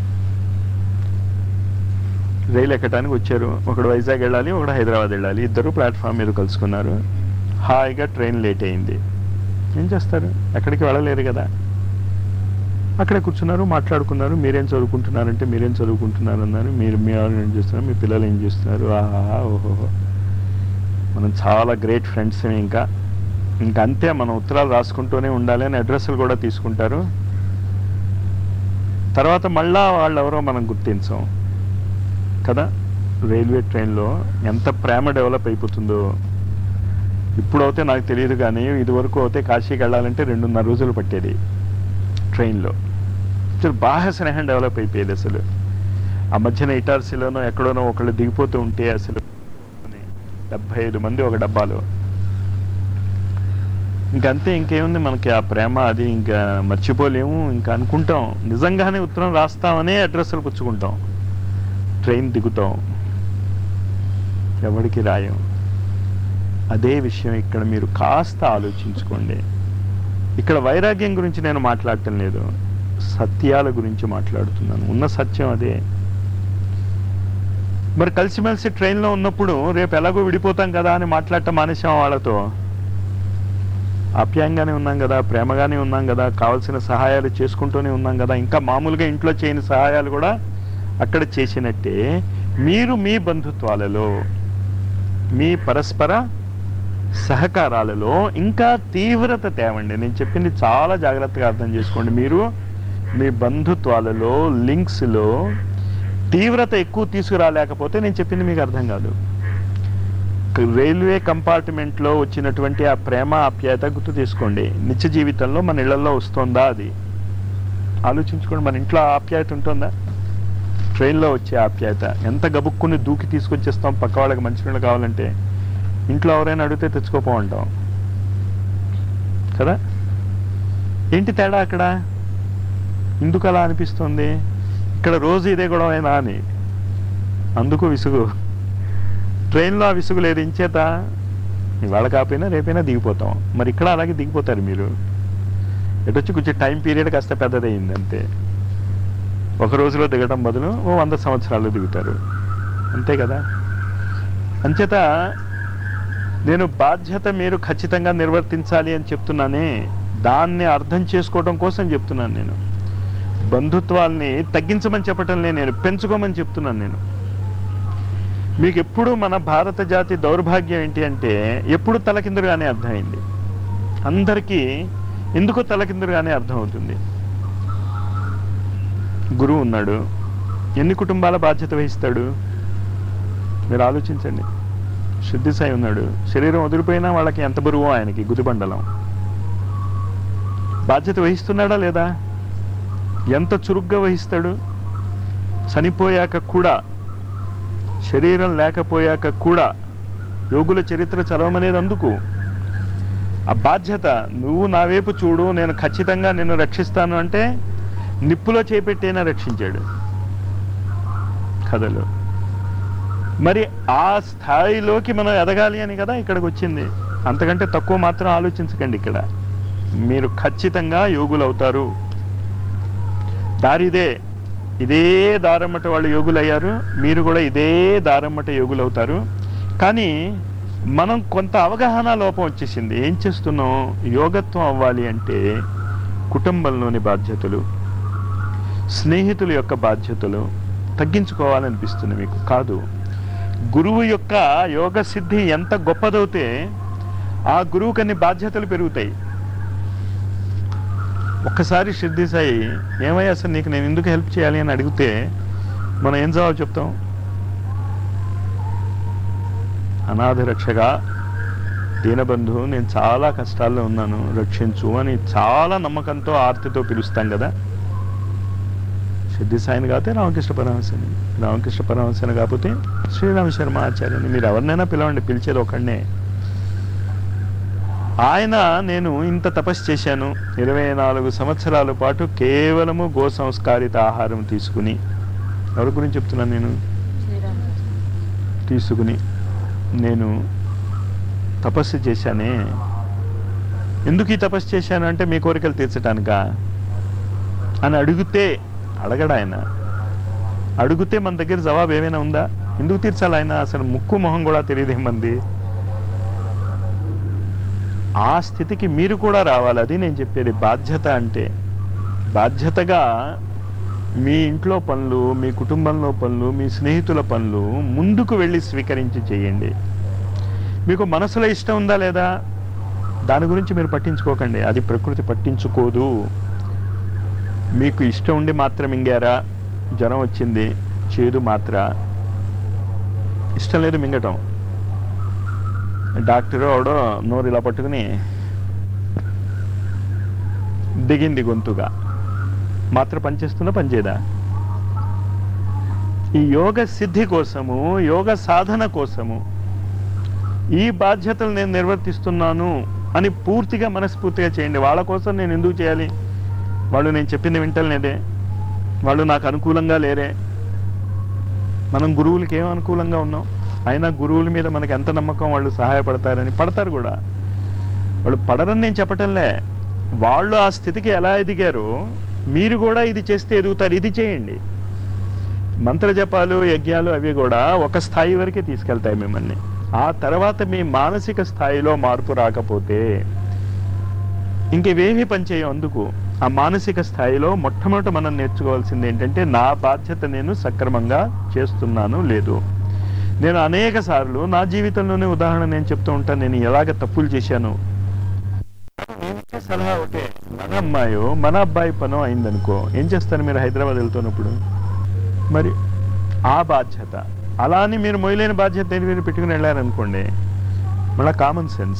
[SPEAKER 1] రైలు ఎక్కడానికి వచ్చారు ఒకడు వైజాగ్ వెళ్ళాలి ఒకడు హైదరాబాద్ వెళ్ళాలి ఇద్దరు ప్లాట్ఫామ్ మీద కలుసుకున్నారు హాయిగా ట్రైన్ లేట్ అయింది ఏం చేస్తారు ఎక్కడికి వెళ్ళలేరు కదా అక్కడే కూర్చున్నారు మాట్లాడుకున్నారు మీరేం చదువుకుంటున్నారంటే మీరేం చదువుకుంటున్నారు అన్నారు మీరు మీ వాళ్ళు ఏం చేస్తున్నారు మీ పిల్లలు ఏం చేస్తున్నారు ఆహా ఓహోహో మనం చాలా గ్రేట్ ఫ్రెండ్స్ ఇంకా ఇంకా అంతే మనం ఉత్తరాలు రాసుకుంటూనే ఉండాలి అని అడ్రస్లు కూడా తీసుకుంటారు తర్వాత మళ్ళా వాళ్ళు ఎవరో మనం గుర్తించాం కదా రైల్వే ట్రైన్లో ఎంత ప్రేమ డెవలప్ అయిపోతుందో ఇప్పుడైతే నాకు తెలియదు కానీ ఇదివరకు అయితే కాశీకి వెళ్ళాలంటే రెండున్నర రోజులు పట్టేది ట్రైన్లో అసలు బాగా స్నేహం డెవలప్ అయిపోయేది అసలు ఆ మధ్యన ఇటార్సీలోనో ఎక్కడోనో ఒకళ్ళు దిగిపోతూ ఉంటే అసలు డెబ్బై ఐదు మంది ఒక డబ్బాలో ఇంకంతే ఇంకేముంది మనకి ఆ ప్రేమ అది ఇంకా మర్చిపోలేము ఇంకా అనుకుంటాం నిజంగానే ఉత్తరం రాస్తామనే అడ్రస్లు పుచ్చుకుంటాం ట్రైన్ దిగుతాం ఎవరికి రాయం అదే విషయం ఇక్కడ మీరు కాస్త ఆలోచించుకోండి ఇక్కడ వైరాగ్యం గురించి నేను మాట్లాడటం లేదు సత్యాల గురించి మాట్లాడుతున్నాను ఉన్న సత్యం అదే మరి కలిసిమెలిసి ట్రైన్లో ఉన్నప్పుడు రేపు ఎలాగో విడిపోతాం కదా అని మాట్లాడటం మానేసాం వాళ్ళతో ఆప్యాయంగానే ఉన్నాం కదా ప్రేమగానే ఉన్నాం కదా కావలసిన సహాయాలు చేసుకుంటూనే ఉన్నాం కదా ఇంకా మామూలుగా ఇంట్లో చేయని సహాయాలు కూడా అక్కడ చేసినట్టే మీరు మీ బంధుత్వాలలో మీ పరస్పర సహకారాలలో ఇంకా తీవ్రత తేవండి నేను చెప్పింది చాలా జాగ్రత్తగా అర్థం చేసుకోండి మీరు మీ బంధుత్వాలలో లింక్స్లో తీవ్రత ఎక్కువ తీసుకురాలేకపోతే నేను చెప్పింది మీకు అర్థం కాదు రైల్వే కంపార్ట్మెంట్లో వచ్చినటువంటి ఆ ప్రేమ ఆప్యాయత గుర్తు తీసుకోండి నిత్య జీవితంలో మన ఇళ్లలో వస్తుందా అది ఆలోచించుకోండి మన ఇంట్లో ఆ ఆప్యాయత ఉంటుందా ట్రైన్లో వచ్చే ఆప్యాయత ఎంత గబుక్కుని దూకి తీసుకొచ్చేస్తాం పక్క వాళ్ళకి మంచినీళ్ళు కావాలంటే ఇంట్లో ఎవరైనా అడిగితే తెచ్చుకోపో అంటాం కదా ఏంటి తేడా అక్కడ ఎందుకు అలా అనిపిస్తుంది ఇక్కడ రోజు ఇదే గొడవైనా అని అందుకు విసుగు ట్రైన్లో ఆ విసుగు లేదు ఇంచేత ఇవాళ కాకపోయినా రేపైనా దిగిపోతాం మరి ఇక్కడ అలాగే దిగిపోతారు మీరు ఎటొచ్చి కొంచెం టైం పీరియడ్ కాస్త పెద్దదయ్యింది అంతే ఒక రోజులో దిగడం బదులు ఓ వంద సంవత్సరాలు దిగుతారు అంతే కదా అంచేత నేను బాధ్యత మీరు ఖచ్చితంగా నిర్వర్తించాలి అని చెప్తున్నానే దాన్ని అర్థం చేసుకోవడం కోసం చెప్తున్నాను నేను బంధుత్వాల్ని తగ్గించమని చెప్పటం లే నేను పెంచుకోమని చెప్తున్నాను నేను మీకు ఎప్పుడు మన భారత జాతి దౌర్భాగ్యం ఏంటి అంటే ఎప్పుడు తలకిందులుగానే అర్థమైంది అందరికీ ఎందుకో తలకిందులుగానే అర్థమవుతుంది గురువు ఉన్నాడు ఎన్ని కుటుంబాల బాధ్యత వహిస్తాడు మీరు ఆలోచించండి శుద్ధి సాయి ఉన్నాడు శరీరం వదిలిపోయినా వాళ్ళకి ఎంత బరువు ఆయనకి గుదిబండలం బాధ్యత వహిస్తున్నాడా లేదా ఎంత చురుగ్గా వహిస్తాడు చనిపోయాక కూడా శరీరం లేకపోయాక కూడా యోగుల చరిత్ర చదవమనేది అందుకు ఆ బాధ్యత నువ్వు నా వైపు చూడు నేను ఖచ్చితంగా నిన్ను రక్షిస్తాను అంటే నిప్పులో చేపెట్టైనా రక్షించాడు కథలో మరి ఆ స్థాయిలోకి మనం ఎదగాలి అని కదా ఇక్కడికి వచ్చింది అంతకంటే తక్కువ మాత్రం ఆలోచించకండి ఇక్కడ మీరు ఖచ్చితంగా యోగులు అవుతారు దారిదే ఇదే దారమ్మట వాళ్ళు యోగులు అయ్యారు మీరు కూడా ఇదే దారమ్మట యోగులు అవుతారు కానీ మనం కొంత అవగాహన లోపం వచ్చేసింది ఏం చేస్తున్నాం యోగత్వం అవ్వాలి అంటే కుటుంబంలోని బాధ్యతలు స్నేహితుల యొక్క బాధ్యతలు తగ్గించుకోవాలనిపిస్తుంది మీకు కాదు గురువు యొక్క యోగ సిద్ధి ఎంత గొప్పదవుతే ఆ గురువుకి అన్ని బాధ్యతలు పెరుగుతాయి ఒక్కసారి సిద్ధి సాయి ఏమయ్యా అసలు నీకు నేను ఎందుకు హెల్ప్ చేయాలి అని అడిగితే మనం ఏం జవాబు చెప్తాం అనాథ రక్షగా దీనబంధు నేను చాలా కష్టాల్లో ఉన్నాను రక్షించు అని చాలా నమ్మకంతో ఆర్తితో పిలుస్తాం కదా సిద్ధి సాయిని కాకపోతే రామకృష్ణ పరమహంసని రామకృష్ణ పరమహంసని కాకపోతే శ్రీరామ శర్మ ఆచార్యని మీరు ఎవరినైనా పిలవండి పిలిచేది ఒకడినే ఆయన నేను ఇంత తపస్సు చేశాను ఇరవై నాలుగు సంవత్సరాల పాటు కేవలము గో సంస్కారిత ఆహారం తీసుకుని ఎవరి గురించి చెప్తున్నాను నేను తీసుకుని నేను తపస్సు చేశానే ఎందుకు ఈ తపస్సు చేశాను అంటే మీ కోరికలు తీర్చటానికా అని అడిగితే అడగడు ఆయన అడిగితే మన దగ్గర జవాబు ఏమైనా ఉందా ఎందుకు తీర్చాలి ఆయన అసలు ముక్కు మొహం కూడా తెలియదేమంది ఆ స్థితికి మీరు కూడా రావాలి అది నేను చెప్పేది బాధ్యత అంటే బాధ్యతగా మీ ఇంట్లో పనులు మీ కుటుంబంలో పనులు మీ స్నేహితుల పనులు ముందుకు వెళ్ళి స్వీకరించి చేయండి మీకు మనసులో ఇష్టం ఉందా లేదా దాని గురించి మీరు పట్టించుకోకండి అది ప్రకృతి పట్టించుకోదు మీకు ఇష్టం ఉండి మాత్రం ఇంగారా జ్వరం వచ్చింది చేదు మాత్ర ఇష్టం లేదు మింగటం డాక్టర్ ఆవిడో నోరు ఇలా పట్టుకుని దిగింది గొంతుగా మాత్రం పనిచేస్తుందా పనిచేయదా ఈ యోగ సిద్ధి కోసము యోగ సాధన కోసము ఈ బాధ్యతలు నేను నిర్వర్తిస్తున్నాను అని పూర్తిగా మనస్ఫూర్తిగా చేయండి వాళ్ళ కోసం నేను ఎందుకు చేయాలి వాళ్ళు నేను చెప్పింది వింటలేదే వాళ్ళు నాకు అనుకూలంగా లేరే మనం గురువులకి ఏం అనుకూలంగా ఉన్నాం అయినా గురువుల మీద మనకి ఎంత నమ్మకం వాళ్ళు సహాయపడతారని పడతారు కూడా వాళ్ళు పడరని నేను చెప్పటంలే వాళ్ళు ఆ స్థితికి ఎలా ఎదిగారో మీరు కూడా ఇది చేస్తే ఎదుగుతారు ఇది చేయండి మంత్ర జపాలు యజ్ఞాలు అవి కూడా ఒక స్థాయి వరకే తీసుకెళ్తాయి మిమ్మల్ని ఆ తర్వాత మీ మానసిక స్థాయిలో మార్పు రాకపోతే ఇంకేవేమీ పనిచేయం అందుకు ఆ మానసిక స్థాయిలో మొట్టమొదట మనం నేర్చుకోవాల్సింది ఏంటంటే నా బాధ్యత నేను సక్రమంగా చేస్తున్నాను లేదు నేను అనేక సార్లు నా జీవితంలోనే ఉదాహరణ నేను చెప్తూ ఉంటాను నేను ఎలాగ తప్పులు చేశాను నేను ఇచ్చే సలహా ఒకటే మన అమ్మాయో మన అబ్బాయి పనో అయిందనుకో ఏం చేస్తారు మీరు హైదరాబాద్ వెళ్తున్నప్పుడు మరి ఆ బాధ్యత అలా అని మీరు మొయలేని బాధ్యత దేని మీరు పెట్టుకుని వెళ్ళారనుకోండి మళ్ళా కామన్ సెన్స్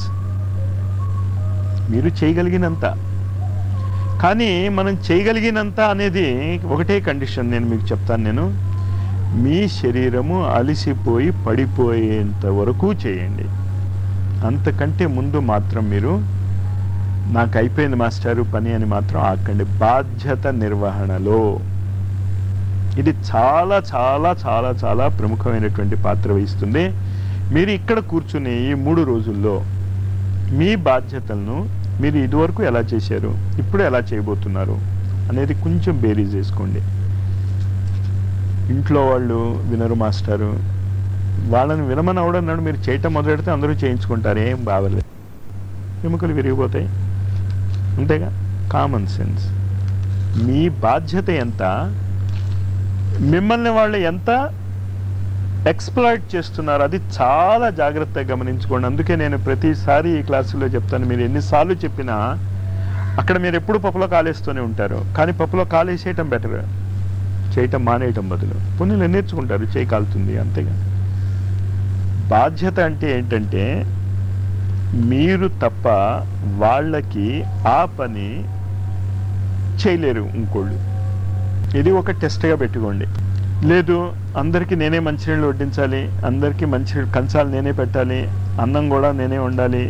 [SPEAKER 1] మీరు చేయగలిగినంత కానీ మనం చేయగలిగినంత అనేది ఒకటే కండిషన్ నేను మీకు చెప్తాను నేను మీ శరీరము అలిసిపోయి పడిపోయేంత వరకు చేయండి అంతకంటే ముందు మాత్రం మీరు నాకు అయిపోయింది మాస్టారు పని అని మాత్రం ఆకండి బాధ్యత నిర్వహణలో ఇది చాలా చాలా చాలా చాలా ప్రముఖమైనటువంటి పాత్ర వహిస్తుంది మీరు ఇక్కడ కూర్చుని ఈ మూడు రోజుల్లో మీ బాధ్యతలను మీరు ఇదివరకు ఎలా చేశారు ఇప్పుడు ఎలా చేయబోతున్నారు అనేది కొంచెం బేరీజ్ చేసుకోండి ఇంట్లో వాళ్ళు వినరు మాస్టారు వాళ్ళని వినమని అవడన్నాడు మీరు చేయటం మొదలెడితే అందరూ చేయించుకుంటారు ఏం బాగలేదు ఎముకలు విరిగిపోతాయి అంతేగా కామన్ సెన్స్ మీ బాధ్యత ఎంత మిమ్మల్ని వాళ్ళు ఎంత ఎక్స్ప్లాయిట్ చేస్తున్నారు అది చాలా జాగ్రత్తగా గమనించుకోండి అందుకే నేను ప్రతిసారి ఈ క్లాసులో చెప్తాను మీరు ఎన్నిసార్లు చెప్పినా అక్కడ మీరు ఎప్పుడు పప్పులో కాలేస్తూనే ఉంటారు కానీ పప్పులో కాలేసేయటం బెటర్ చేయటం మానేయటం బదులు పుణ్యులు నేర్చుకుంటారు చేయి కాలుతుంది అంతేగా బాధ్యత అంటే ఏంటంటే మీరు తప్ప వాళ్ళకి ఆ పని చేయలేరు ఇంకోళ్ళు ఇది ఒక టెస్ట్గా పెట్టుకోండి లేదు అందరికీ నేనే మంచినీళ్ళు వడ్డించాలి అందరికీ మంచి కంచాలు నేనే పెట్టాలి అన్నం కూడా నేనే వండాలి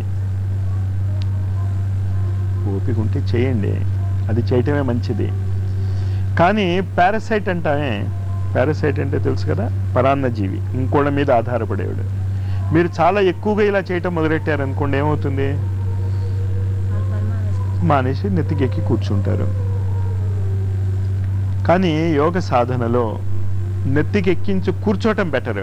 [SPEAKER 1] ఓపిక ఉంటే చేయండి అది చేయటమే మంచిది కానీ పారాసైట్ అంటామే పారాసైట్ అంటే తెలుసు కదా పరాన్నజీవి ఇంకోళ్ళ మీద ఆధారపడేవాడు మీరు చాలా ఎక్కువగా ఇలా చేయటం మొదలెట్టారనుకోండి ఏమవుతుంది మానేసి నెత్తికెక్కి కూర్చుంటారు కానీ యోగ సాధనలో నెత్తికెక్కించి కూర్చోవటం బెటర్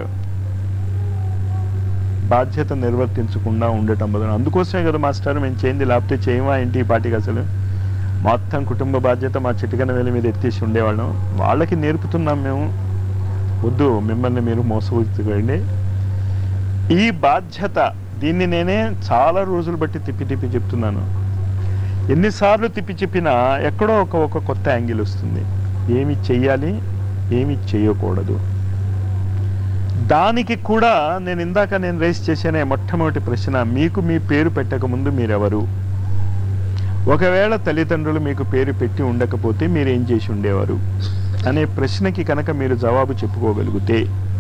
[SPEAKER 1] బాధ్యత నిర్వర్తించకుండా ఉండటం బదులు అందుకోసమే కదా మాస్టర్ మేము చేయింది లేకపోతే చేయమా ఏంటి ఈ పాటికి అసలు మొత్తం కుటుంబ బాధ్యత మా చిటికన వేల మీద ఎత్తేసి ఉండేవాళ్ళం వాళ్ళకి నేర్పుతున్నాం మేము వద్దు మిమ్మల్ని మీరు మోసపోయింది ఈ బాధ్యత దీన్ని నేనే చాలా రోజులు బట్టి తిప్పి తిప్పి చెప్తున్నాను ఎన్నిసార్లు తిప్పి చెప్పినా ఎక్కడో ఒక ఒక కొత్త యాంగిల్ వస్తుంది ఏమి చెయ్యాలి ఏమి చేయకూడదు దానికి కూడా నేను ఇందాక నేను రేస్ చేసిన మొట్టమొదటి ప్రశ్న మీకు మీ పేరు పెట్టక ముందు మీరెవరు ఒకవేళ తల్లిదండ్రులు మీకు పేరు పెట్టి ఉండకపోతే మీరు ఏం చేసి ఉండేవారు అనే ప్రశ్నకి కనుక మీరు జవాబు చెప్పుకోగలిగితే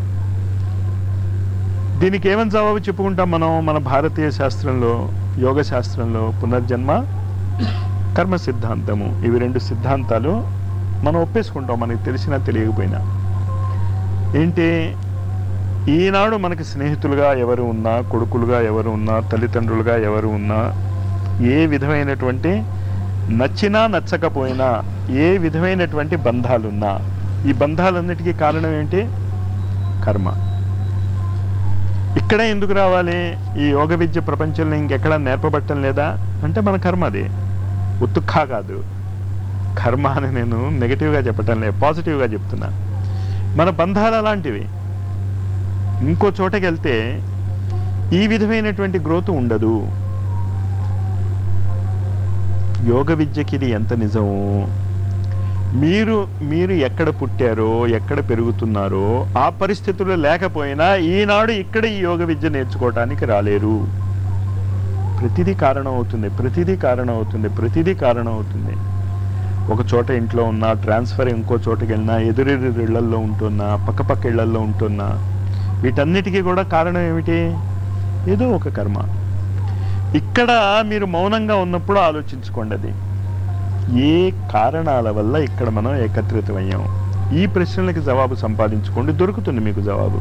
[SPEAKER 1] దీనికి ఏమని జవాబు చెప్పుకుంటాం మనం మన భారతీయ శాస్త్రంలో యోగ శాస్త్రంలో పునర్జన్మ కర్మ సిద్ధాంతము ఇవి రెండు సిద్ధాంతాలు మనం ఒప్పేసుకుంటాం మనకి తెలిసినా తెలియకపోయినా ఏంటి ఈనాడు మనకి స్నేహితులుగా ఎవరు ఉన్నా కొడుకులుగా ఎవరు ఉన్నా తల్లిదండ్రులుగా ఎవరు ఉన్నా ఏ విధమైనటువంటి నచ్చినా నచ్చకపోయినా ఏ విధమైనటువంటి బంధాలున్నా ఈ బంధాలన్నిటికీ కారణం ఏంటి కర్మ ఇక్కడే ఎందుకు రావాలి ఈ యోగ విద్య ప్రపంచంలో ఇంకెక్కడా నేర్పబట్టం లేదా అంటే మన కర్మ అది ఉత్తుఖా కాదు కర్మ అని నేను నెగిటివ్గా చెప్పటం లేదు పాజిటివ్గా చెప్తున్నా మన బంధాలు అలాంటివి ఇంకో చోటకి వెళ్తే ఈ విధమైనటువంటి గ్రోత్ ఉండదు యోగ విద్యకి ఇది ఎంత నిజము మీరు మీరు ఎక్కడ పుట్టారో ఎక్కడ పెరుగుతున్నారో ఆ పరిస్థితుల్లో లేకపోయినా ఈనాడు ఇక్కడ ఈ యోగ విద్య నేర్చుకోవటానికి రాలేరు ప్రతిదీ కారణం అవుతుంది ప్రతిదీ కారణం అవుతుంది ప్రతిదీ కారణం అవుతుంది ఒక చోట ఇంట్లో ఉన్నా ట్రాన్స్ఫర్ ఇంకో చోటకి వెళ్ళినా ఎదురెదురు ఇళ్లల్లో ఉంటున్నా పక్కపక్క ఇళ్లల్లో ఉంటున్నా వీటన్నిటికీ కూడా కారణం ఏమిటి ఏదో ఒక కర్మ ఇక్కడ మీరు మౌనంగా ఉన్నప్పుడు ఆలోచించుకోండి అది ఏ కారణాల వల్ల ఇక్కడ మనం ఏకత్రితమయ్యాం ఈ ప్రశ్నలకి జవాబు సంపాదించుకోండి దొరుకుతుంది మీకు జవాబు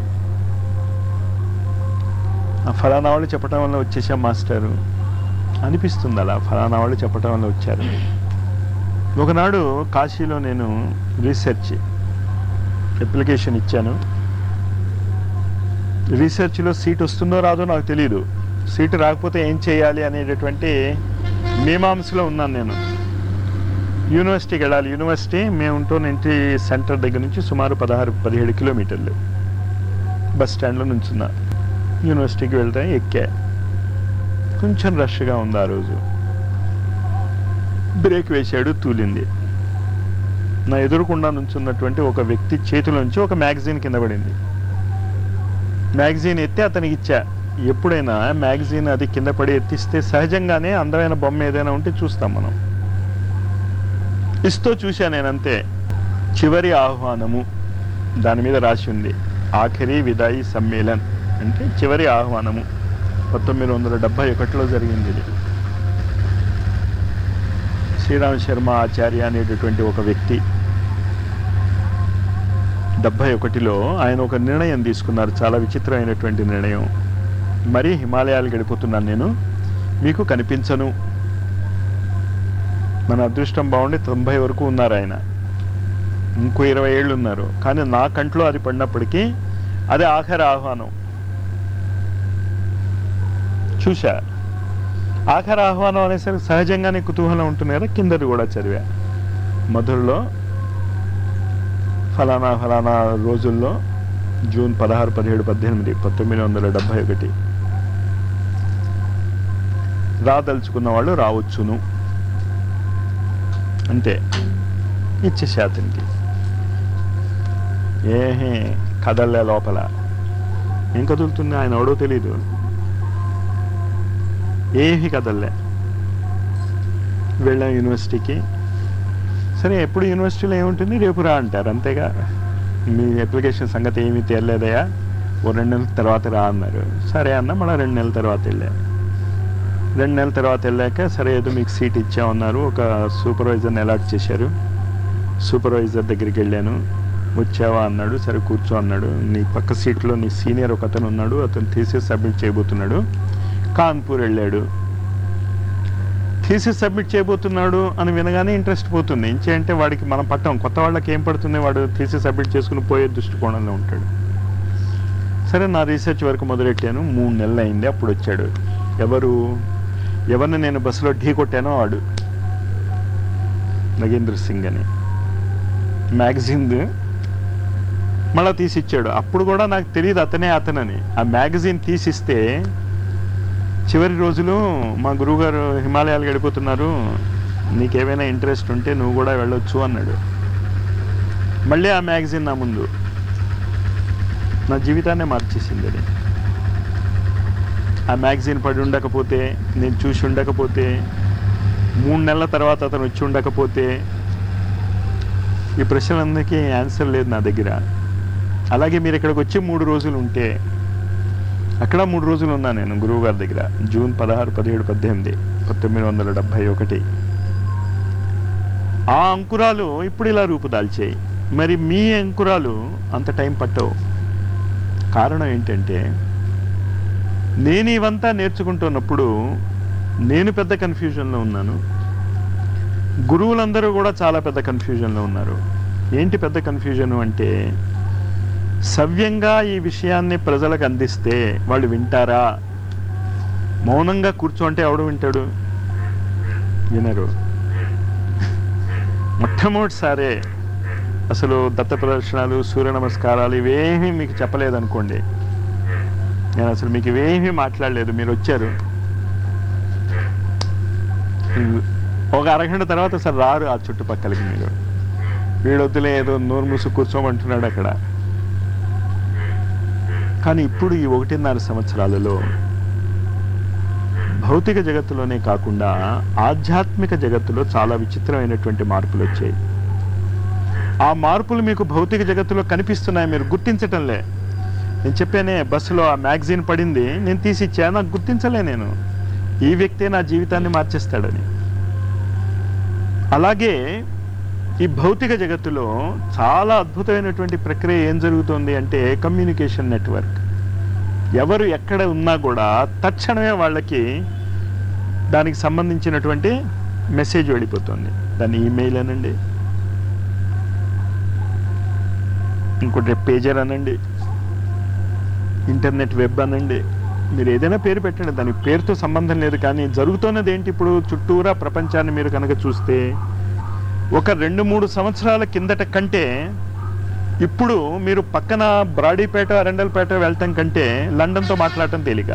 [SPEAKER 1] ఆ ఫలానా వాళ్ళు చెప్పడం వల్ల వచ్చేసాం మాస్టారు అనిపిస్తుంది అలా ఫలానా వాళ్ళు చెప్పడం వల్ల వచ్చారు ఒకనాడు కాశీలో నేను రీసెర్చ్ అప్లికేషన్ ఇచ్చాను రీసెర్చ్లో సీట్ వస్తుందో రాదో నాకు తెలియదు సీటు రాకపోతే ఏం చేయాలి అనేటటువంటి మీమాంసలో ఉన్నాను నేను యూనివర్సిటీకి వెళ్ళాలి యూనివర్సిటీ మేము ఉంటున్న ఇంటి సెంటర్ దగ్గర నుంచి సుమారు పదహారు పదిహేడు కిలోమీటర్లు బస్ స్టాండ్లో నుంచున్నా యూనివర్సిటీకి వెళ్తే ఎక్కా కొంచెం రష్గా ఉంది ఆ రోజు బ్రేక్ వేశాడు తూలింది నా ఎదురుకుండా నుంచున్నటువంటి ఒక వ్యక్తి చేతిలోంచి ఒక మ్యాగజైన్ కింద పడింది మ్యాగజైన్ ఎత్తి అతనికి ఇచ్చా ఎప్పుడైనా మ్యాగజైన్ అది కింద పడి ఎత్తిస్తే సహజంగానే అందమైన బొమ్మ ఏదైనా ఉంటే చూస్తాం మనం ఇస్తూ చూశా నేను అంతే చివరి ఆహ్వానము దాని మీద రాసి ఉంది ఆఖరి విదాయి సమ్మేళన్ అంటే చివరి ఆహ్వానము పంతొమ్మిది వందల డెబ్బై ఒకటిలో జరిగింది ఇది శ్రీరామ్ శర్మ ఆచార్య అనేటటువంటి ఒక వ్యక్తి డెబ్బై ఒకటిలో ఆయన ఒక నిర్ణయం తీసుకున్నారు చాలా విచిత్రమైనటువంటి నిర్ణయం మరి హిమాలయాలు గడిపోతున్నాను నేను మీకు కనిపించను మన అదృష్టం బాగుండి తొంభై వరకు ఉన్నారు ఆయన ఇంకో ఇరవై ఏళ్ళు ఉన్నారు కానీ నా కంట్లో అది పడినప్పటికీ అది ఆఖరి ఆహ్వానం చూశా ఆఖరి ఆహ్వానం అనేసరికి సహజంగానే కుతూహలం ఉంటుంది కదా కిందది కూడా చదివా మధురలో ఫలానా ఫలానా రోజుల్లో జూన్ పదహారు పదిహేడు పద్దెనిమిది పంతొమ్మిది వందల డెబ్బై ఒకటి రాదలుచుకున్న వాళ్ళు రావచ్చును అంతే ఇచ్చేసే అతనికి ఏహే కదల్లే లోపల ఏం కదులుతుంది ఆయన ఎవడో తెలీదు ఏమీ కదల్లే వెళ్ళాం యూనివర్సిటీకి సరే ఎప్పుడు యూనివర్సిటీలో ఏముంటుంది రేపు రా అంటారు అంతేగా మీ అప్లికేషన్ సంగతి ఏమీ తేలలేదయా ఓ రెండు నెలల తర్వాత రా అన్నారు సరే అన్న మళ్ళీ రెండు నెలల తర్వాత వెళ్ళా రెండు నెలల తర్వాత వెళ్ళాక సరే ఏదో మీకు సీట్ ఇచ్చామన్నారు ఒక సూపర్వైజర్ని అలాట్ చేశారు సూపర్వైజర్ దగ్గరికి వెళ్ళాను వచ్చావా అన్నాడు సరే కూర్చో అన్నాడు నీ పక్క సీట్లో నీ సీనియర్ ఒక అతను ఉన్నాడు అతను థీసిస్ సబ్మిట్ చేయబోతున్నాడు కాన్పూర్ వెళ్ళాడు థీసిస్ సబ్మిట్ చేయబోతున్నాడు అని వినగానే ఇంట్రెస్ట్ పోతుంది ఇంచే అంటే వాడికి మనం పట్టం కొత్త వాళ్ళకి ఏం పడుతుంది వాడు థీసిస్ సబ్మిట్ చేసుకుని పోయే దృష్టికోణంలో ఉంటాడు సరే నా రీసెర్చ్ వరకు మొదలెట్టాను మూడు నెలలు అయింది అప్పుడు వచ్చాడు ఎవరు ఎవరిని నేను బస్సులో ఢీ కొట్టానో వాడు నగేంద్ర సింగ్ అని మ్యాగజైన్ మళ్ళీ తీసిచ్చాడు అప్పుడు కూడా నాకు తెలియదు అతనే అతనని ఆ మ్యాగజైన్ తీసిస్తే చివరి రోజులు మా గురువుగారు హిమాలయాలు గడిపోతున్నారు నీకేమైనా ఇంట్రెస్ట్ ఉంటే నువ్వు కూడా వెళ్ళొచ్చు అన్నాడు మళ్ళీ ఆ మ్యాగజైన్ నా ముందు నా జీవితాన్నే మార్చేసింది అది ఆ మ్యాగజైన్ పడి ఉండకపోతే నేను చూసి ఉండకపోతే మూడు నెలల తర్వాత అతను వచ్చి ఉండకపోతే ఈ ప్రశ్నలందరికీ ఆన్సర్ లేదు నా దగ్గర అలాగే మీరు ఇక్కడికి వచ్చి మూడు రోజులు ఉంటే అక్కడ మూడు రోజులు ఉన్నా నేను గురువు గారి దగ్గర జూన్ పదహారు పదిహేడు పద్దెనిమిది పంతొమ్మిది వందల డెబ్భై ఒకటి ఆ అంకురాలు ఇప్పుడు ఇలా రూపుదాల్చాయి మరి మీ అంకురాలు అంత టైం పట్టవు కారణం ఏంటంటే నేను ఇవంతా నేర్చుకుంటున్నప్పుడు నేను పెద్ద కన్ఫ్యూజన్లో ఉన్నాను గురువులందరూ కూడా చాలా పెద్ద కన్ఫ్యూజన్లో ఉన్నారు ఏంటి పెద్ద కన్ఫ్యూజన్ అంటే సవ్యంగా ఈ విషయాన్ని ప్రజలకు అందిస్తే వాళ్ళు వింటారా మౌనంగా కూర్చోంటే ఎవడు వింటాడు వినరు మొట్టమొదటిసారే అసలు దత్త ప్రదర్శనలు సూర్య నమస్కారాలు ఇవేమీ మీకు చెప్పలేదనుకోండి నేను అసలు మీకు ఇవేమీ మాట్లాడలేదు మీరు వచ్చారు ఒక అరగంట తర్వాత అసలు రారు ఆ చుట్టుపక్కలకి మీరు వీడొద్దులే ఏదో నోరు మూసు కూర్చోమంటున్నాడు అక్కడ కానీ ఇప్పుడు ఈ ఒకటిన్నర సంవత్సరాలలో భౌతిక జగత్తులోనే కాకుండా ఆధ్యాత్మిక జగత్తులో చాలా విచిత్రమైనటువంటి మార్పులు వచ్చాయి ఆ మార్పులు మీకు భౌతిక జగత్తులో కనిపిస్తున్నాయి మీరు గుర్తించటంలే నేను చెప్పానే బస్సులో ఆ మ్యాగజైన్ పడింది నేను తీసి ఇచ్చా నాకు గుర్తించలే నేను ఈ వ్యక్తే నా జీవితాన్ని మార్చేస్తాడని అలాగే ఈ భౌతిక జగత్తులో చాలా అద్భుతమైనటువంటి ప్రక్రియ ఏం జరుగుతుంది అంటే కమ్యూనికేషన్ నెట్వర్క్ ఎవరు ఎక్కడ ఉన్నా కూడా తక్షణమే వాళ్ళకి దానికి సంబంధించినటువంటి మెసేజ్ వెళ్ళిపోతుంది దాన్ని ఈమెయిల్ అనండి ఇంకోటి పేజర్ అనండి ఇంటర్నెట్ వెబ్ అనండి మీరు ఏదైనా పేరు పెట్టండి దానికి పేరుతో సంబంధం లేదు కానీ జరుగుతున్నది ఏంటి ఇప్పుడు చుట్టూరా ప్రపంచాన్ని మీరు కనుక చూస్తే ఒక రెండు మూడు సంవత్సరాల కిందట కంటే ఇప్పుడు మీరు పక్కన బ్రాడీపేట అరండల్పేట వెళ్ళటం కంటే లండన్తో మాట్లాడటం తేలిక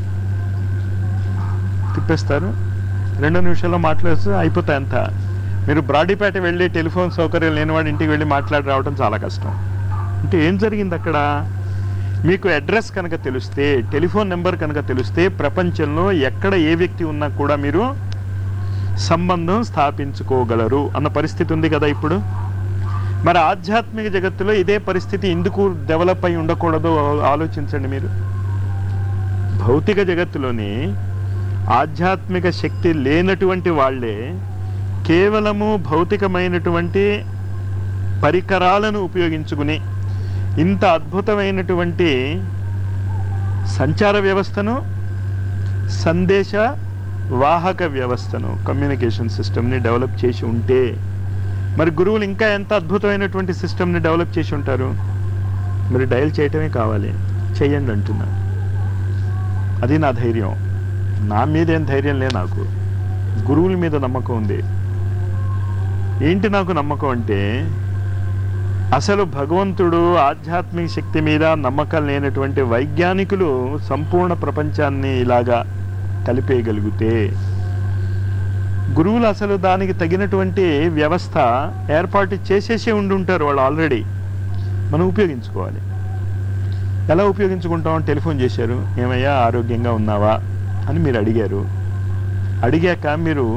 [SPEAKER 1] తిప్పేస్తారు రెండు నిమిషాల్లో మాట్లాడుతూ అయిపోతాయి అంతా మీరు బ్రాడీపేట వెళ్ళి టెలిఫోన్ సౌకర్యం లేనివాడి ఇంటికి వెళ్ళి మాట్లాడి రావడం చాలా కష్టం అంటే ఏం జరిగింది అక్కడ మీకు అడ్రస్ కనుక తెలిస్తే టెలిఫోన్ నెంబర్ కనుక తెలిస్తే ప్రపంచంలో ఎక్కడ ఏ వ్యక్తి ఉన్నా కూడా మీరు సంబంధం స్థాపించుకోగలరు అన్న పరిస్థితి ఉంది కదా ఇప్పుడు మరి ఆధ్యాత్మిక జగత్తులో ఇదే పరిస్థితి ఎందుకు డెవలప్ అయి ఉండకూడదో ఆలోచించండి మీరు భౌతిక జగత్తులోని ఆధ్యాత్మిక శక్తి లేనటువంటి వాళ్ళే కేవలము భౌతికమైనటువంటి పరికరాలను ఉపయోగించుకుని ఇంత అద్భుతమైనటువంటి సంచార వ్యవస్థను సందేశ వాహక వ్యవస్థను కమ్యూనికేషన్ సిస్టమ్ని డెవలప్ చేసి ఉంటే మరి గురువులు ఇంకా ఎంత అద్భుతమైనటువంటి సిస్టమ్ని డెవలప్ చేసి ఉంటారు మరి డయల్ చేయటమే కావాలి చెయ్యండి అంటున్నా అది నా ధైర్యం నా మీద ఏం ధైర్యం లే నాకు గురువుల మీద నమ్మకం ఉంది ఏంటి నాకు నమ్మకం అంటే అసలు భగవంతుడు ఆధ్యాత్మిక శక్తి మీద నమ్మకం లేనటువంటి వైజ్ఞానికులు సంపూర్ణ ప్రపంచాన్ని ఇలాగా కలిపేయగలిగితే గురువులు అసలు దానికి తగినటువంటి వ్యవస్థ ఏర్పాటు చేసేసి ఉండి ఉంటారు వాళ్ళు ఆల్రెడీ మనం ఉపయోగించుకోవాలి ఎలా ఉపయోగించుకుంటాం టెలిఫోన్ చేశారు ఏమయ్యా ఆరోగ్యంగా ఉన్నావా అని మీరు అడిగారు అడిగాక మీరు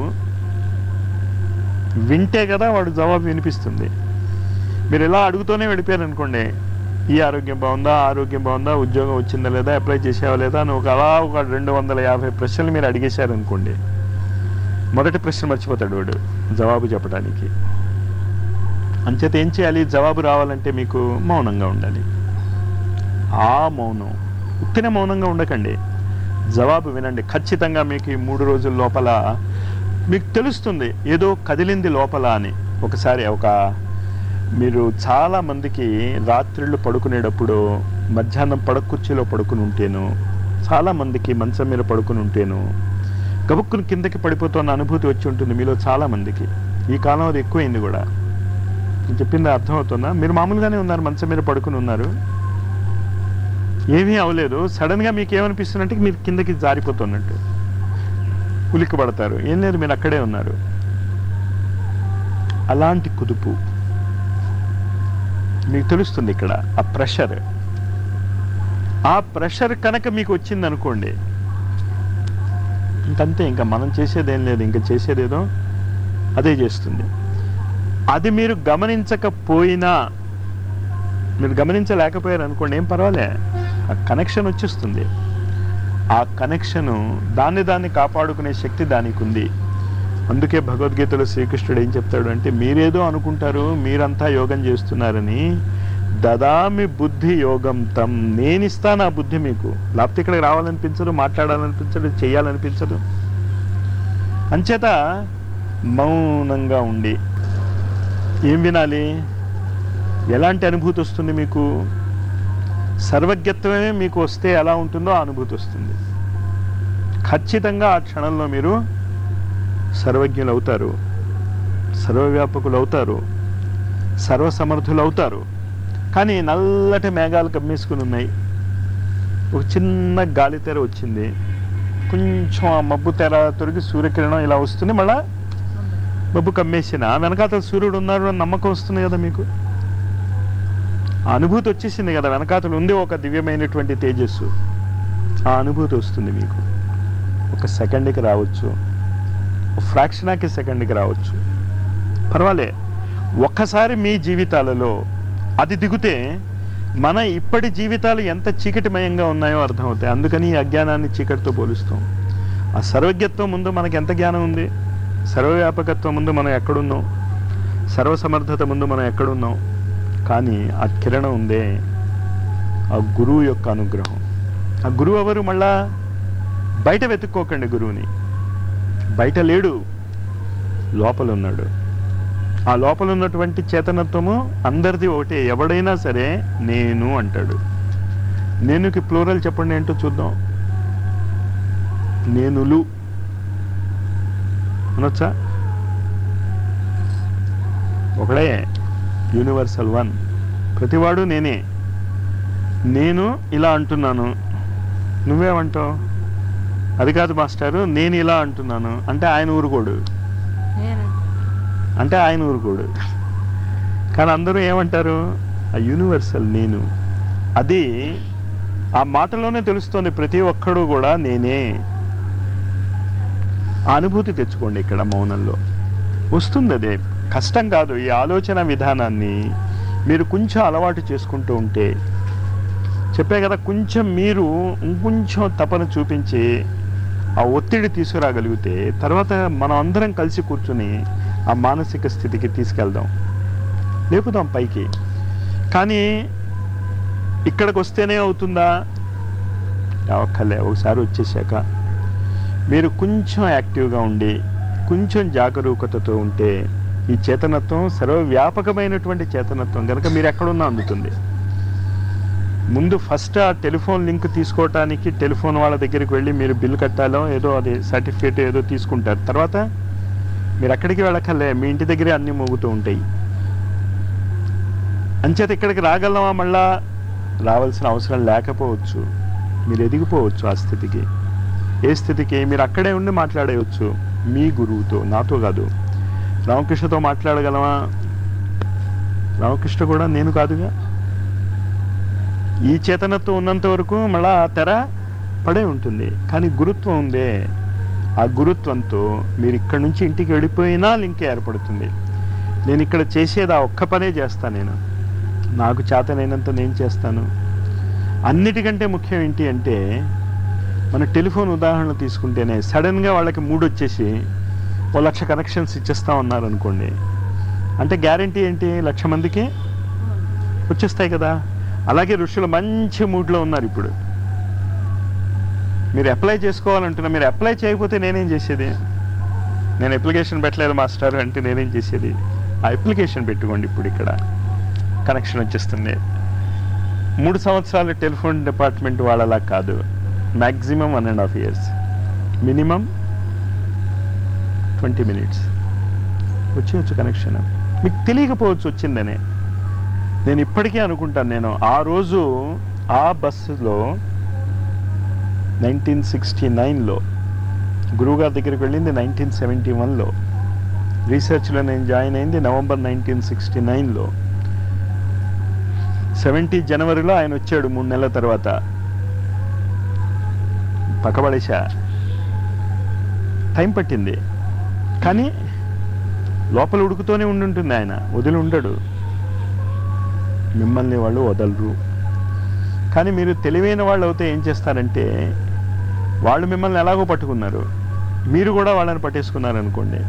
[SPEAKER 1] వింటే కదా వాడు జవాబు వినిపిస్తుంది మీరు ఇలా అడుగుతూనే వెళ్ళిపోయారు అనుకోండి ఈ ఆరోగ్యం బాగుందా ఆ ఆరోగ్యం బాగుందా ఉద్యోగం వచ్చిందా లేదా అప్లై చేసావా లేదా అని ఒక అలా ఒక రెండు వందల యాభై ప్రశ్నలు మీరు అడిగేశారు అనుకోండి మొదటి ప్రశ్న మర్చిపోతాడు వాడు జవాబు చెప్పడానికి అంచేత ఏం చేయాలి జవాబు రావాలంటే మీకు మౌనంగా ఉండాలి ఆ మౌనం ఉత్తిన మౌనంగా ఉండకండి జవాబు వినండి ఖచ్చితంగా మీకు ఈ మూడు రోజుల లోపల మీకు తెలుస్తుంది ఏదో కదిలింది లోపల అని ఒకసారి ఒక మీరు చాలా మందికి రాత్రిళ్ళు పడుకునేటప్పుడు మధ్యాహ్నం పడక కుర్చీలో పడుకుని ఉంటేను చాలా మందికి మంచం మీద పడుకుని ఉంటేను గబుక్కుని కిందకి పడిపోతున్న అనుభూతి వచ్చి ఉంటుంది మీలో చాలా మందికి ఈ కాలం అది ఎక్కువైంది కూడా నేను చెప్పింది అర్థమవుతుందా మీరు మామూలుగానే ఉన్నారు మంచం మీద పడుకుని ఉన్నారు ఏమీ అవ్వలేదు సడన్గా మీకు ఏమనిపిస్తున్నట్టు మీరు కిందకి జారిపోతున్నట్టు ఉలిక్కి పడతారు ఏం లేదు మీరు అక్కడే ఉన్నారు అలాంటి కుదుపు మీకు తెలుస్తుంది ఇక్కడ ఆ ప్రెషర్ ఆ ప్రెషర్ కనుక మీకు వచ్చింది అనుకోండి ఇంకంతే ఇంకా మనం చేసేదేం లేదు ఇంకా చేసేదేదో అదే చేస్తుంది అది మీరు గమనించకపోయినా మీరు గమనించలేకపోయారు అనుకోండి ఏం పర్వాలే ఆ కనెక్షన్ వచ్చేస్తుంది ఆ కనెక్షను దాన్ని దాన్ని కాపాడుకునే శక్తి దానికి ఉంది అందుకే భగవద్గీతలో శ్రీకృష్ణుడు ఏం చెప్తాడు అంటే మీరేదో అనుకుంటారు మీరంతా యోగం చేస్తున్నారని దదామి బుద్ధి యోగం తం నేనిస్తాను ఆ బుద్ధి మీకు లేకపోతే ఇక్కడికి రావాలనిపించదు మాట్లాడాలనిపించదు చేయాలనిపించదు అంచేత మౌనంగా ఉండి ఏం వినాలి ఎలాంటి అనుభూతి వస్తుంది మీకు సర్వజ్ఞత్వమే మీకు వస్తే ఎలా ఉంటుందో ఆ అనుభూతి వస్తుంది ఖచ్చితంగా ఆ క్షణంలో మీరు సర్వజ్ఞులు అవుతారు సర్వవ్యాపకులు అవుతారు సర్వసమర్థులు అవుతారు కానీ నల్లటి మేఘాలు కమ్మేసుకుని ఉన్నాయి ఒక చిన్న గాలి తెర వచ్చింది కొంచెం ఆ మబ్బు తెర తొరిగి సూర్యకిరణం ఇలా వస్తుంది మళ్ళా మబ్బు కమ్మేసిన వెనకాతల సూర్యుడు ఉన్నారు అని నమ్మకం వస్తుంది కదా మీకు ఆ అనుభూతి వచ్చేసింది కదా వెనకాతలు ఉంది ఒక దివ్యమైనటువంటి తేజస్సు ఆ అనుభూతి వస్తుంది మీకు ఒక సెకండ్కి రావచ్చు ఒక ఫ్రాక్షనాకి సెకండ్కి రావచ్చు పర్వాలే ఒక్కసారి మీ జీవితాలలో అది దిగితే మన ఇప్పటి జీవితాలు ఎంత చీకటిమయంగా ఉన్నాయో అర్థమవుతాయి అందుకని ఈ అజ్ఞానాన్ని చీకటితో పోలుస్తాం ఆ సర్వజ్ఞత్వం ముందు మనకి ఎంత జ్ఞానం ఉంది సర్వవ్యాపకత్వం ముందు మనం ఎక్కడున్నాం సర్వసమర్థత ముందు మనం ఎక్కడున్నాం కానీ ఆ కిరణం ఉందే ఆ గురువు యొక్క అనుగ్రహం ఆ గురువు ఎవరు మళ్ళా బయట వెతుక్కోకండి గురువుని బయట లేడు లోపల ఉన్నాడు ఆ లోపల ఉన్నటువంటి చేతనత్వము అందరిది ఒకటే ఎవడైనా సరే నేను అంటాడు నేనుకి ప్లూరల్ చెప్పండి ఏంటో చూద్దాం నేనులు అనొచ్చా ఒకడే యూనివర్సల్ వన్ ప్రతివాడు నేనే నేను ఇలా అంటున్నాను నువ్వేమంటావు అది కాదు మాస్టారు నేను ఇలా అంటున్నాను అంటే ఆయన ఊరుకోడు
[SPEAKER 2] నేను
[SPEAKER 1] అంటే ఆయన ఊరుకోడు కానీ అందరూ ఏమంటారు ఆ యూనివర్సల్ నేను అది ఆ మాటలోనే తెలుస్తుంది ప్రతి ఒక్కడు కూడా నేనే ఆ అనుభూతి తెచ్చుకోండి ఇక్కడ మౌనంలో వస్తుంది అదే కష్టం కాదు ఈ ఆలోచన విధానాన్ని మీరు కొంచెం అలవాటు చేసుకుంటూ ఉంటే చెప్పే కదా కొంచెం మీరు ఇంకొంచెం తపన చూపించి ఆ ఒత్తిడి తీసుకురాగలిగితే తర్వాత మనం అందరం కలిసి కూర్చుని ఆ మానసిక స్థితికి తీసుకెళ్దాం లేపుదాం పైకి కానీ ఇక్కడికి వస్తేనే అవుతుందా ఒక్కలే ఒకసారి వచ్చేసాక మీరు కొంచెం యాక్టివ్గా ఉండి కొంచెం జాగరూకతతో ఉంటే ఈ చేతనత్వం సర్వవ్యాపకమైనటువంటి చేతనత్వం కనుక మీరు ఎక్కడున్నా అందుతుంది ముందు ఫస్ట్ ఆ టెలిఫోన్ లింక్ తీసుకోవటానికి టెలిఫోన్ వాళ్ళ దగ్గరికి వెళ్ళి మీరు బిల్ కట్టాలో ఏదో అది సర్టిఫికేట్ ఏదో తీసుకుంటారు తర్వాత మీరు అక్కడికి వెళ్ళకలే మీ ఇంటి దగ్గరే అన్నీ మోగుతూ ఉంటాయి అంచేత ఇక్కడికి రాగలమా మళ్ళా రావాల్సిన అవసరం లేకపోవచ్చు మీరు ఎదిగిపోవచ్చు ఆ స్థితికి ఏ స్థితికి మీరు అక్కడే ఉండి మాట్లాడేయచ్చు మీ గురువుతో నాతో కాదు రామకృష్ణతో మాట్లాడగలమా రామకృష్ణ కూడా నేను కాదుగా ఈ చేతనత్వం ఉన్నంత వరకు మళ్ళా ఆ తెర పడే ఉంటుంది కానీ గురుత్వం ఉందే ఆ గురుత్వంతో మీరు ఇక్కడ నుంచి ఇంటికి వెళ్ళిపోయినా లింక్ ఏర్పడుతుంది నేను ఇక్కడ చేసేది ఆ ఒక్క పనే చేస్తాను నేను నాకు చేతనైనంత నేను చేస్తాను అన్నిటికంటే ముఖ్యం ఏంటి అంటే మన టెలిఫోన్ ఉదాహరణ తీసుకుంటేనే సడన్గా వాళ్ళకి మూడ్ వచ్చేసి ఓ లక్ష కనెక్షన్స్ ఇచ్చేస్తా ఉన్నారు అనుకోండి అంటే గ్యారంటీ ఏంటి లక్ష మందికి వచ్చేస్తాయి కదా అలాగే ఋషులు మంచి మూడ్లో ఉన్నారు ఇప్పుడు మీరు అప్లై చేసుకోవాలంటున్నా మీరు అప్లై చేయకపోతే నేనేం చేసేది నేను అప్లికేషన్ పెట్టలేదు మాస్టర్ అంటే నేనేం చేసేది ఆ అప్లికేషన్ పెట్టుకోండి ఇప్పుడు ఇక్కడ కనెక్షన్ వచ్చేస్తుంది మూడు సంవత్సరాలు టెలిఫోన్ డిపార్ట్మెంట్ వాళ్ళలా కాదు maximum one and half years minimum twenty minutes వచ్చేయచ్చు కనెక్షన్ మీకు తెలియకపోవచ్చు వచ్చిందనే నేను ఇప్పటికీ అనుకుంటాను నేను ఆ రోజు ఆ బస్సులో నైన్టీన్ సిక్స్టీ నైన్లో గురువుగారి దగ్గరికి వెళ్ళింది నైన్టీన్ సెవెంటీ వన్లో రీసెర్చ్లో నేను జాయిన్ అయింది నవంబర్ నైన్టీన్ సిక్స్టీ నైన్లో సెవెంటీ జనవరిలో ఆయన వచ్చాడు మూడు నెలల తర్వాత పక్కబడేశా టైం పట్టింది కానీ లోపల ఉడుకుతూనే ఉండుంటుంది ఆయన వదిలి ఉండడు మిమ్మల్ని వాళ్ళు వదలరు కానీ మీరు తెలివైన వాళ్ళు అయితే ఏం చేస్తారంటే వాళ్ళు మిమ్మల్ని ఎలాగో పట్టుకున్నారు మీరు కూడా వాళ్ళని పట్టేసుకున్నారు అనుకోండి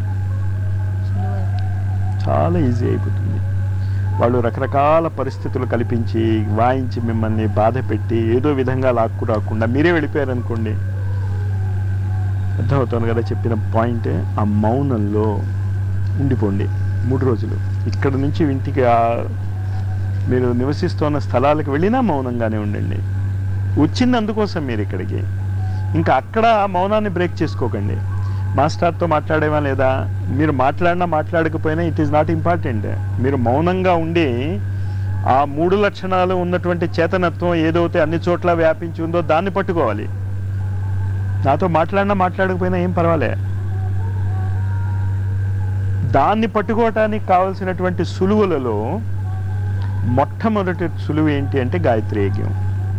[SPEAKER 1] చాలా ఈజీ అయిపోతుంది వాళ్ళు రకరకాల పరిస్థితులు కల్పించి వాయించి మిమ్మల్ని బాధ పెట్టి ఏదో విధంగా లాక్కు రాకుండా మీరే వెళ్ళిపోయారు అనుకోండి అర్థమవుతుంది కదా చెప్పిన పాయింట్ ఆ మౌనంలో ఉండిపోండి మూడు రోజులు ఇక్కడ నుంచి ఇంటికి ఆ మీరు నివసిస్తున్న స్థలాలకు వెళ్ళినా మౌనంగానే ఉండండి వచ్చింది అందుకోసం మీరు ఇక్కడికి ఇంకా అక్కడ ఆ మౌనాన్ని బ్రేక్ చేసుకోకండి మాస్టర్తో మాట్లాడేవా లేదా మీరు మాట్లాడినా మాట్లాడకపోయినా ఇట్ ఈస్ నాట్ ఇంపార్టెంట్ మీరు మౌనంగా ఉండి ఆ మూడు లక్షణాలు ఉన్నటువంటి చేతనత్వం ఏదైతే అన్ని చోట్ల వ్యాపించి ఉందో దాన్ని పట్టుకోవాలి నాతో మాట్లాడినా మాట్లాడకపోయినా ఏం పర్వాలే దాన్ని పట్టుకోవటానికి కావలసినటువంటి సులువులలో మొట్టమొదటి సులువు ఏంటి అంటే గాయత్రి యజ్ఞం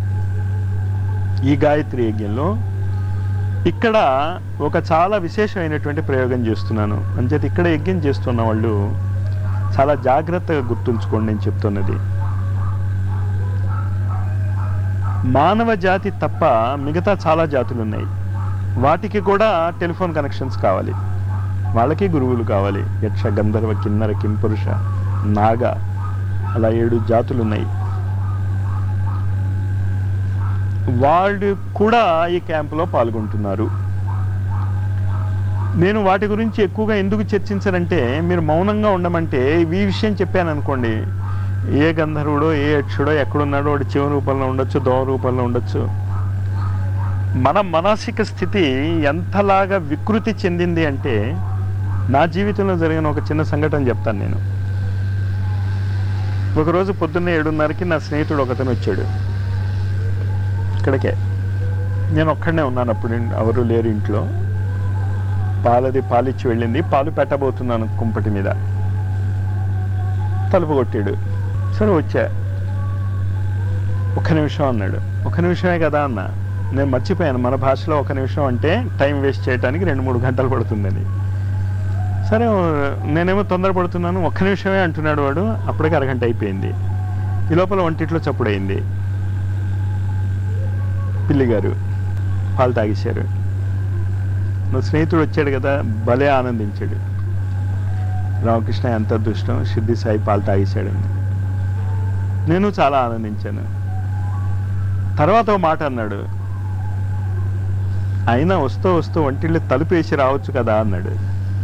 [SPEAKER 1] ఈ గాయత్రి యజ్ఞంలో ఇక్కడ ఒక చాలా విశేషమైనటువంటి ప్రయోగం చేస్తున్నాను అంచేత ఇక్కడ యజ్ఞం చేస్తున్న వాళ్ళు చాలా జాగ్రత్తగా గుర్తుంచుకోండి నేను చెప్తున్నది మానవ జాతి తప్ప మిగతా చాలా జాతులు ఉన్నాయి వాటికి కూడా టెలిఫోన్ కనెక్షన్స్ కావాలి వాళ్ళకి గురువులు కావాలి యక్ష గంధర్వ కిన్నర కింపురుష నాగ అలా ఏడు జాతులు ఉన్నాయి వాళ్ళు కూడా ఈ క్యాంపులో పాల్గొంటున్నారు నేను వాటి గురించి ఎక్కువగా ఎందుకు చర్చించనంటే మీరు మౌనంగా ఉండమంటే ఈ విషయం చెప్పాను అనుకోండి ఏ గంధర్వుడో ఏ యక్షుడో ఎక్కడున్నాడో వాడు శివ రూపంలో ఉండొచ్చు దోవ రూపంలో ఉండొచ్చు మన మానసిక స్థితి ఎంతలాగా వికృతి చెందింది అంటే నా జీవితంలో జరిగిన ఒక చిన్న సంఘటన చెప్తాను నేను ఒకరోజు పొద్దున్నే ఏడున్నరకి నా స్నేహితుడు ఒకతను వచ్చాడు ఇక్కడికే నేను ఒక్కడనే ఉన్నాను అప్పుడు నేను- ఎవరు లేరు ఇంట్లో పాలది పాలిచ్చి వెళ్ళింది పాలు పెట్టబోతున్నాను కుంపటి మీద తలుపు కొట్టాడు సరే వచ్చా ఒక్క నిమిషం అన్నాడు ఒక నిమిషమే కదా అన్న నేను మర్చిపోయాను మన భాషలో ఒక నిమిషం అంటే టైం వేస్ట్ చేయడానికి రెండు మూడు గంటలు పడుతుందని సరే నేనేమో తొందరపడుతున్నాను ఒక్క నిమిషమే అంటున్నాడు వాడు అప్పటికి అరగంట అయిపోయింది ఈ లోపల వంటిట్లో చప్పుడైంది పిల్లి గారు పాలు తాగేశారు నా స్నేహితుడు వచ్చాడు కదా భలే ఆనందించాడు రామకృష్ణ ఎంత అదృష్టం సిద్ధి సాయి పాలు తాగేశాడని నేను చాలా ఆనందించాను తర్వాత ఓ మాట అన్నాడు అయినా వస్తూ వస్తూ వంటిల్లు తలుపు వేసి రావచ్చు కదా అన్నాడు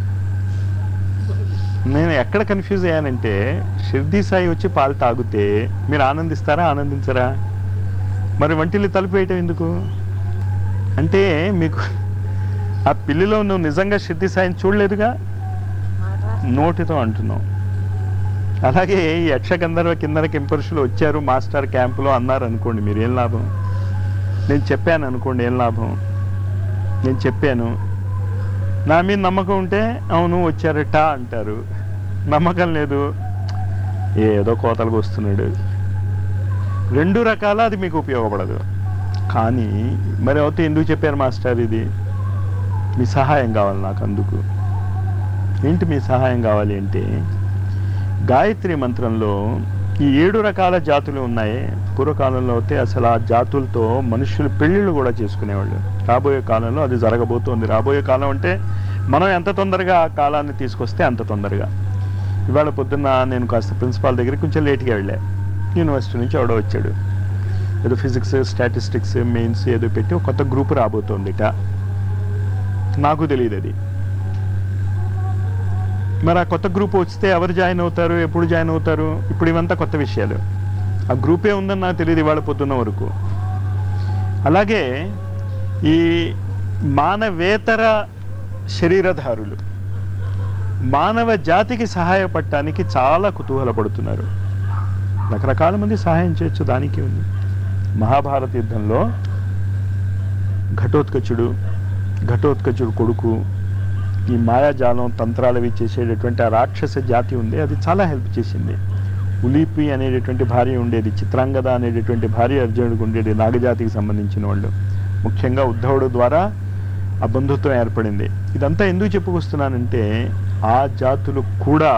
[SPEAKER 1] నేను ఎక్కడ కన్ఫ్యూజ్ అయ్యానంటే షిర్దీ సాయి వచ్చి పాలు తాగితే మీరు ఆనందిస్తారా ఆనందించరా మరి వంటిల్లు తలుపు వేయటం ఎందుకు అంటే మీకు ఆ పిల్లిలో నువ్వు నిజంగా షిర్దీ సాయిని చూడలేదుగా నోటితో అంటున్నావు అలాగే ఈ యక్షగంధర్వ కిందర కింపరుషులు వచ్చారు మాస్టర్ క్యాంపులో అన్నారు అనుకోండి మీరు ఏం లాభం నేను చెప్పాను అనుకోండి ఏం లాభం నేను చెప్పాను నా మీద నమ్మకం ఉంటే అవును వచ్చారట అంటారు నమ్మకం లేదు ఏదో కోతలకు వస్తున్నాడు రెండు రకాల అది మీకు ఉపయోగపడదు కానీ మరి అయితే ఎందుకు చెప్పారు మాస్టర్ ఇది మీ సహాయం కావాలి నాకు అందుకు ఏంటి మీ సహాయం కావాలి అంటే గాయత్రి మంత్రంలో ఈ ఏడు రకాల జాతులు ఉన్నాయి పూర్వకాలంలో అయితే అసలు ఆ జాతులతో మనుషులు పెళ్ళిళ్ళు కూడా చేసుకునేవాళ్ళు రాబోయే కాలంలో అది జరగబోతోంది రాబోయే కాలం అంటే మనం ఎంత తొందరగా ఆ కాలాన్ని తీసుకొస్తే అంత తొందరగా ఇవాళ పొద్దున్న నేను కాస్త ప్రిన్సిపాల్ దగ్గరికి కొంచెం లేట్గా వెళ్ళా యూనివర్సిటీ నుంచి ఎవడో వచ్చాడు ఏదో ఫిజిక్స్ స్టాటిస్టిక్స్ మెయిన్స్ ఏదో పెట్టి ఒక కొత్త గ్రూప్ రాబోతోందిట నాకు తెలియదు అది మరి ఆ కొత్త గ్రూప్ వస్తే ఎవరు జాయిన్ అవుతారు ఎప్పుడు జాయిన్ అవుతారు ఇప్పుడు ఇవంతా కొత్త విషయాలు ఆ గ్రూపే ఉందని నాకు తెలియదు ఇవాళ పొద్దున్న వరకు అలాగే ఈ మానవేతర శరీరధారులు మానవ జాతికి సహాయపడటానికి చాలా కుతూహలపడుతున్నారు రకరకాల మంది సహాయం చేయొచ్చు దానికి ఉంది మహాభారత యుద్ధంలో ఘటోత్కచుడు ఘటోత్కచుడు కొడుకు ఈ మాయాజాలం తంత్రాలు అవి చేసేటటువంటి ఆ రాక్షస జాతి ఉంది అది చాలా హెల్ప్ చేసింది ఉలీపి అనేటటువంటి భార్య ఉండేది చిత్రాంగద అనేటటువంటి భార్య అర్జునుడికి ఉండేది నాగజాతికి సంబంధించిన వాళ్ళు ముఖ్యంగా ఉద్ధవుడు ద్వారా ఆ బంధుత్వం ఏర్పడింది ఇదంతా ఎందుకు చెప్పుకొస్తున్నానంటే ఆ జాతులు కూడా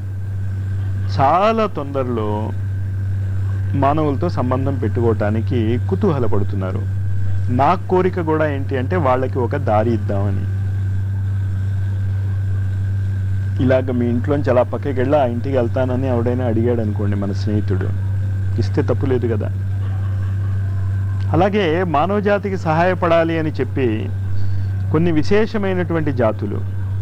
[SPEAKER 1] చాలా తొందరలో మానవులతో సంబంధం పెట్టుకోవటానికి కుతూహలపడుతున్నారు నా కోరిక కూడా ఏంటి అంటే వాళ్ళకి ఒక దారి ఇద్దామని ఇలాగ మీ ఇంట్లోంచి అలా పక్కకి వెళ్ళి ఆ ఇంటికి వెళ్తానని ఎవడైనా అడిగాడు అనుకోండి మన స్నేహితుడు ఇస్తే తప్పు లేదు కదా అలాగే మానవ జాతికి సహాయపడాలి అని చెప్పి కొన్ని విశేషమైనటువంటి జాతులు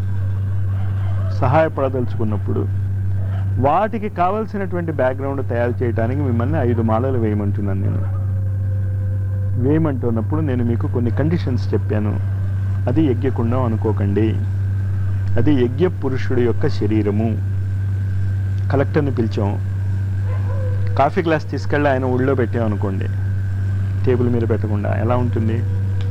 [SPEAKER 1] సహాయపడదలుచుకున్నప్పుడు వాటికి కావలసినటువంటి బ్యాక్గ్రౌండ్ తయారు చేయడానికి మిమ్మల్ని ఐదు మాలలు వేయమంటున్నాను నేను వేయమంటున్నప్పుడు నేను మీకు కొన్ని కండిషన్స్ చెప్పాను అది యజ్ఞకుండం అనుకోకండి అది యజ్ఞ పురుషుడి యొక్క శరీరము కలెక్టర్ని పిలిచాం కాఫీ గ్లాస్ తీసుకెళ్ళి ఆయన ఊళ్ళో పెట్టాం అనుకోండి టేబుల్ మీద పెట్టకుండా ఎలా ఉంటుంది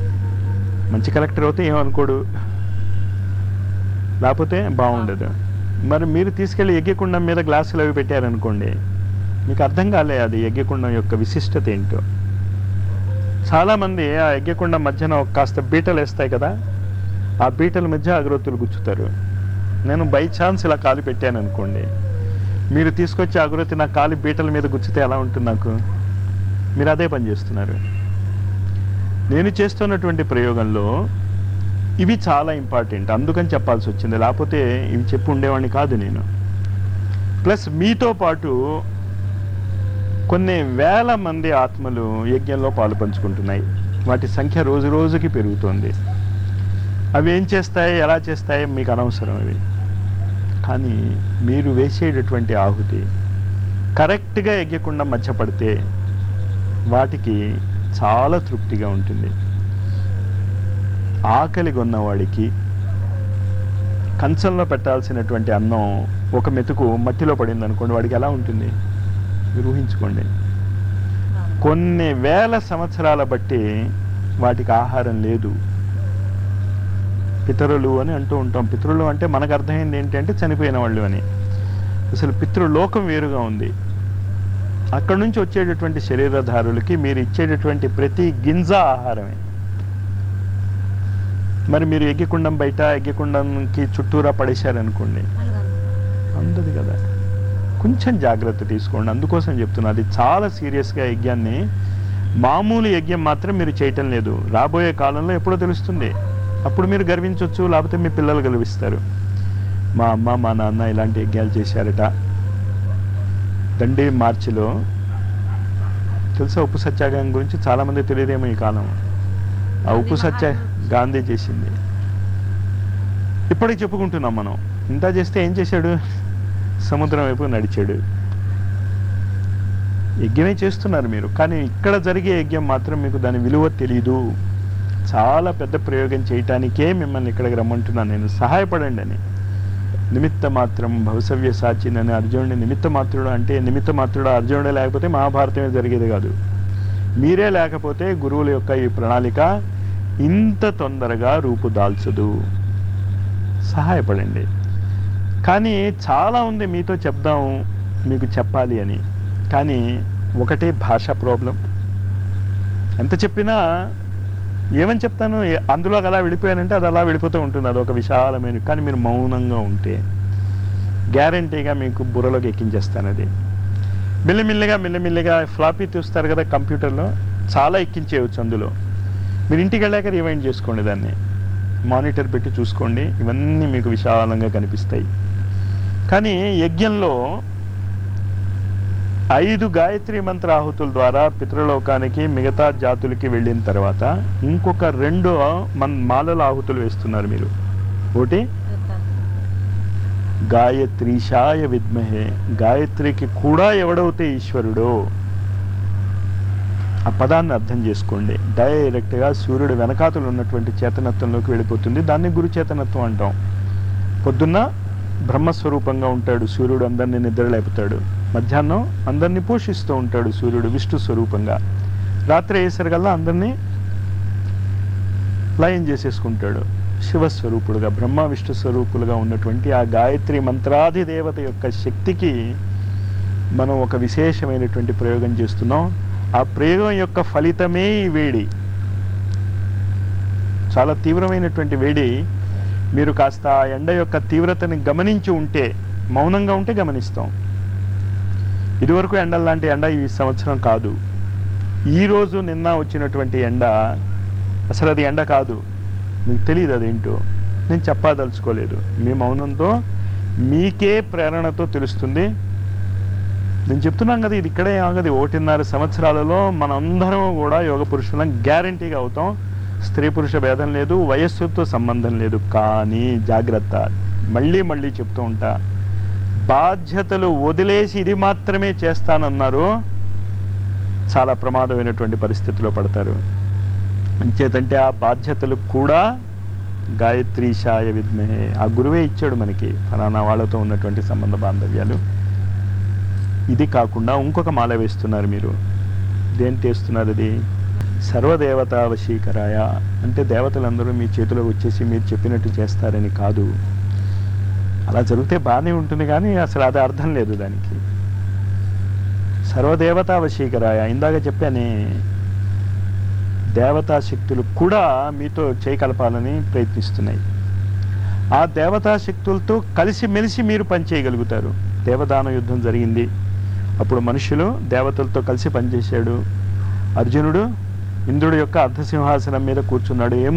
[SPEAKER 1] మంచి కలెక్టర్ అయితే ఏమనుకోడు లేకపోతే బాగుండదు మరి మీరు తీసుకెళ్ళి యజ్ఞకుండం మీద గ్లాసులు అవి పెట్టారనుకోండి మీకు అర్థం కాలే అది యజ్ఞకుండం యొక్క విశిష్టత ఏంటో చాలామంది ఆ యజ్ఞకుండం మధ్యన ఒక కాస్త బీటలు వేస్తాయి కదా ఆ బీటల మధ్య అగరొత్తులు గుచ్చుతారు నేను బై ఛాన్స్ ఇలా కాలు పెట్టాను అనుకోండి మీరు తీసుకొచ్చి అగరొత్తి నా కాలు బీటల మీద గుచ్చితే ఎలా ఉంటుంది నాకు మీరు అదే పని చేస్తున్నారు నేను చేస్తున్నటువంటి ప్రయోగంలో ఇవి చాలా ఇంపార్టెంట్ అందుకని చెప్పాల్సి వచ్చింది లేకపోతే ఇవి చెప్పి ఉండేవాడిని కాదు నేను ప్లస్ మీతో పాటు కొన్ని వేల మంది ఆత్మలు యజ్ఞంలో పాలు పంచుకుంటున్నాయి వాటి సంఖ్య రోజు రోజుకి పెరుగుతోంది అవి ఏం చేస్తాయి ఎలా చేస్తాయి మీకు అనవసరం అవి కానీ మీరు వేసేటటువంటి ఆహుతి కరెక్ట్గా యజ్ఞకుండా మధ్య పడితే వాటికి చాలా తృప్తిగా ఉంటుంది ఆకలి కొన్నవాడికి కంచంలో పెట్టాల్సినటువంటి అన్నం ఒక మెతుకు మట్టిలో పడింది అనుకోండి వాడికి ఎలా ఉంటుంది మీరు ఊహించుకోండి కొన్ని వేల సంవత్సరాల బట్టి వాటికి ఆహారం లేదు పితరులు అని అంటూ ఉంటాం పితరులు అంటే మనకు అర్థమైంది ఏంటంటే చనిపోయిన వాళ్ళు అని అసలు పితృలోకం వేరుగా ఉంది అక్కడి నుంచి వచ్చేటటువంటి శరీరధారులకి మీరు ఇచ్చేటటువంటి ప్రతి గింజ ఆహారమే మరి మీరు ఎగ్గికుండం బయట ఎగ్గికుండంకి చుట్టూరా పడేశారనుకోండి అందదు కదా కొంచెం జాగ్రత్త తీసుకోండి అందుకోసం చెప్తున్నా అది చాలా సీరియస్గా యజ్ఞాన్ని మామూలు యజ్ఞం మాత్రం మీరు చేయటం లేదు రాబోయే కాలంలో ఎప్పుడో తెలుస్తుంది అప్పుడు మీరు గర్వించవచ్చు లేకపోతే మీ పిల్లలు గర్విస్తారు మా అమ్మ మా నాన్న ఇలాంటి యజ్ఞాలు చేశారట దండి మార్చిలో తెలుసా ఉప్పు సత్యాగ్రహం గురించి చాలామంది తెలియదేమో ఈ కాలం ఆ ఉప్పు సత్య గాంధీ చేసింది ఇప్పటికి చెప్పుకుంటున్నాం మనం ఇంత చేస్తే ఏం చేశాడు సముద్రం వైపు నడిచాడు యజ్ఞమే చేస్తున్నారు మీరు కానీ ఇక్కడ జరిగే యజ్ఞం మాత్రం మీకు దాని విలువ తెలీదు చాలా పెద్ద ప్రయోగం చేయటానికే మిమ్మల్ని ఇక్కడికి రమ్మంటున్నాను నేను సహాయపడండి అని నిమిత్త మాత్రం భవిసవ్య సాచినని అర్జునుడి నిమిత్త మాత్రుడు అంటే నిమిత్త మాత్రుడు అర్జునుడే లేకపోతే మహాభారతమే జరిగేది కాదు మీరే లేకపోతే గురువుల యొక్క ఈ ప్రణాళిక ఇంత తొందరగా రూపుదాల్చదు సహాయపడండి కానీ చాలా ఉంది మీతో చెప్దాం మీకు చెప్పాలి అని కానీ ఒకటే భాష ప్రాబ్లం ఎంత చెప్పినా ఏమని చెప్తాను ఏ- అందులోకి అలా వెళ్ళిపోయానంటే అది అలా వెళ్ళిపోతూ ఉంటుంది అది ఒక విశాలమైన కానీ మీరు మౌనంగా ఉంటే గ్యారంటీగా మీకు బుర్రలోకి ఎక్కించేస్తాను అది మెల్లిమెల్లిగా మెల్లిమెల్లిగా ఫ్లాపీ చూస్తారు కదా కంప్యూటర్లో చాలా ఎక్కించేయచ్చు అందులో మీరు ఇంటికి వెళ్ళాక రివైండ్ చేసుకోండి దాన్ని మానిటర్ పెట్టి చూసుకోండి ఇవన్నీ మీకు విశాలంగా కనిపిస్తాయి కానీ యజ్ఞంలో ఐదు గాయత్రి మంత్ర ఆహుతుల ద్వారా పితృలోకానికి మిగతా జాతులకి వెళ్ళిన తర్వాత ఇంకొక రెండు మన్ మాలల ఆహుతులు వేస్తున్నారు మీరు ఒకటి గాయత్రీశాయ విద్మహే గాయత్రికి కూడా ఎవడవుతే ఈశ్వరుడో ఆ పదాన్ని అర్థం చేసుకోండి డైరెక్ట్గా సూర్యుడు వెనకాతలు ఉన్నటువంటి చేతనత్వంలోకి వెళ్ళిపోతుంది దాన్ని గురు చేతనత్వం అంటాం పొద్దున్న బ్రహ్మస్వరూపంగా ఉంటాడు సూర్యుడు అందరినీ నిద్ర లేపుతాడు మధ్యాహ్నం అందరినీ పోషిస్తూ ఉంటాడు సూర్యుడు విష్ణు స్వరూపంగా రాత్రి అయ్యేసరికల్లా అందరినీ లయం చేసేసుకుంటాడు శివస్వరూపుడుగా బ్రహ్మ విష్ణు స్వరూపులుగా ఉన్నటువంటి ఆ గాయత్రి మంత్రాది దేవత యొక్క శక్తికి మనం ఒక విశేషమైనటువంటి ప్రయోగం చేస్తున్నాం ఆ ప్రయోగం యొక్క ఫలితమే ఈ వేడి చాలా తీవ్రమైనటువంటి వేడి మీరు కాస్త ఆ ఎండ యొక్క తీవ్రతని గమనించి ఉంటే మౌనంగా ఉంటే గమనిస్తాం ఇదివరకు ఎండల లాంటి ఎండ ఈ సంవత్సరం కాదు ఈ రోజు నిన్న వచ్చినటువంటి ఎండ అసలు అది ఎండ కాదు మీకు తెలియదు అదేంటో నేను చెప్పదలుచుకోలేదు మీ మౌనంతో మీకే ప్రేరణతో తెలుస్తుంది నేను చెప్తున్నాను కదా ఇది ఇక్కడే ఆగది ఒకటిన్నర సంవత్సరాలలో మనందరం కూడా యోగ పురుషులం గ్యారంటీగా అవుతాం స్త్రీ పురుష భేదం లేదు వయస్సుతో సంబంధం లేదు కానీ జాగ్రత్త మళ్ళీ మళ్ళీ చెప్తూ ఉంటా బాధ్యతలు వదిలేసి ఇది మాత్రమే చేస్తానన్నారు చాలా ప్రమాదమైనటువంటి పరిస్థితిలో పడతారు అంచేతంటే ఆ బాధ్యతలు కూడా గాయత్రీశాయ విద్మహే ఆ గురువే ఇచ్చాడు మనకి ఫలానా వాళ్ళతో ఉన్నటువంటి సంబంధ బాంధవ్యాలు ఇది కాకుండా ఇంకొక మాల వేస్తున్నారు మీరు దేంటి వేస్తున్నారు అది సర్వదేవతా వశీకరాయ అంటే దేవతలందరూ మీ చేతిలో వచ్చేసి మీరు చెప్పినట్టు చేస్తారని కాదు అలా జరిగితే బాగానే ఉంటుంది కానీ అసలు అది అర్థం లేదు దానికి సర్వదేవతా వశీకరాయ ఇందాక చెప్పానే దేవతా శక్తులు కూడా మీతో చేయకలపాలని ప్రయత్నిస్తున్నాయి ఆ దేవతా శక్తులతో కలిసి మెలిసి మీరు పనిచేయగలుగుతారు దేవదాన యుద్ధం జరిగింది అప్పుడు మనుషులు దేవతలతో కలిసి పనిచేశాడు అర్జునుడు ఇంద్రుడు యొక్క అర్ధసింహాసనం మీద కూర్చున్నాడు ఏం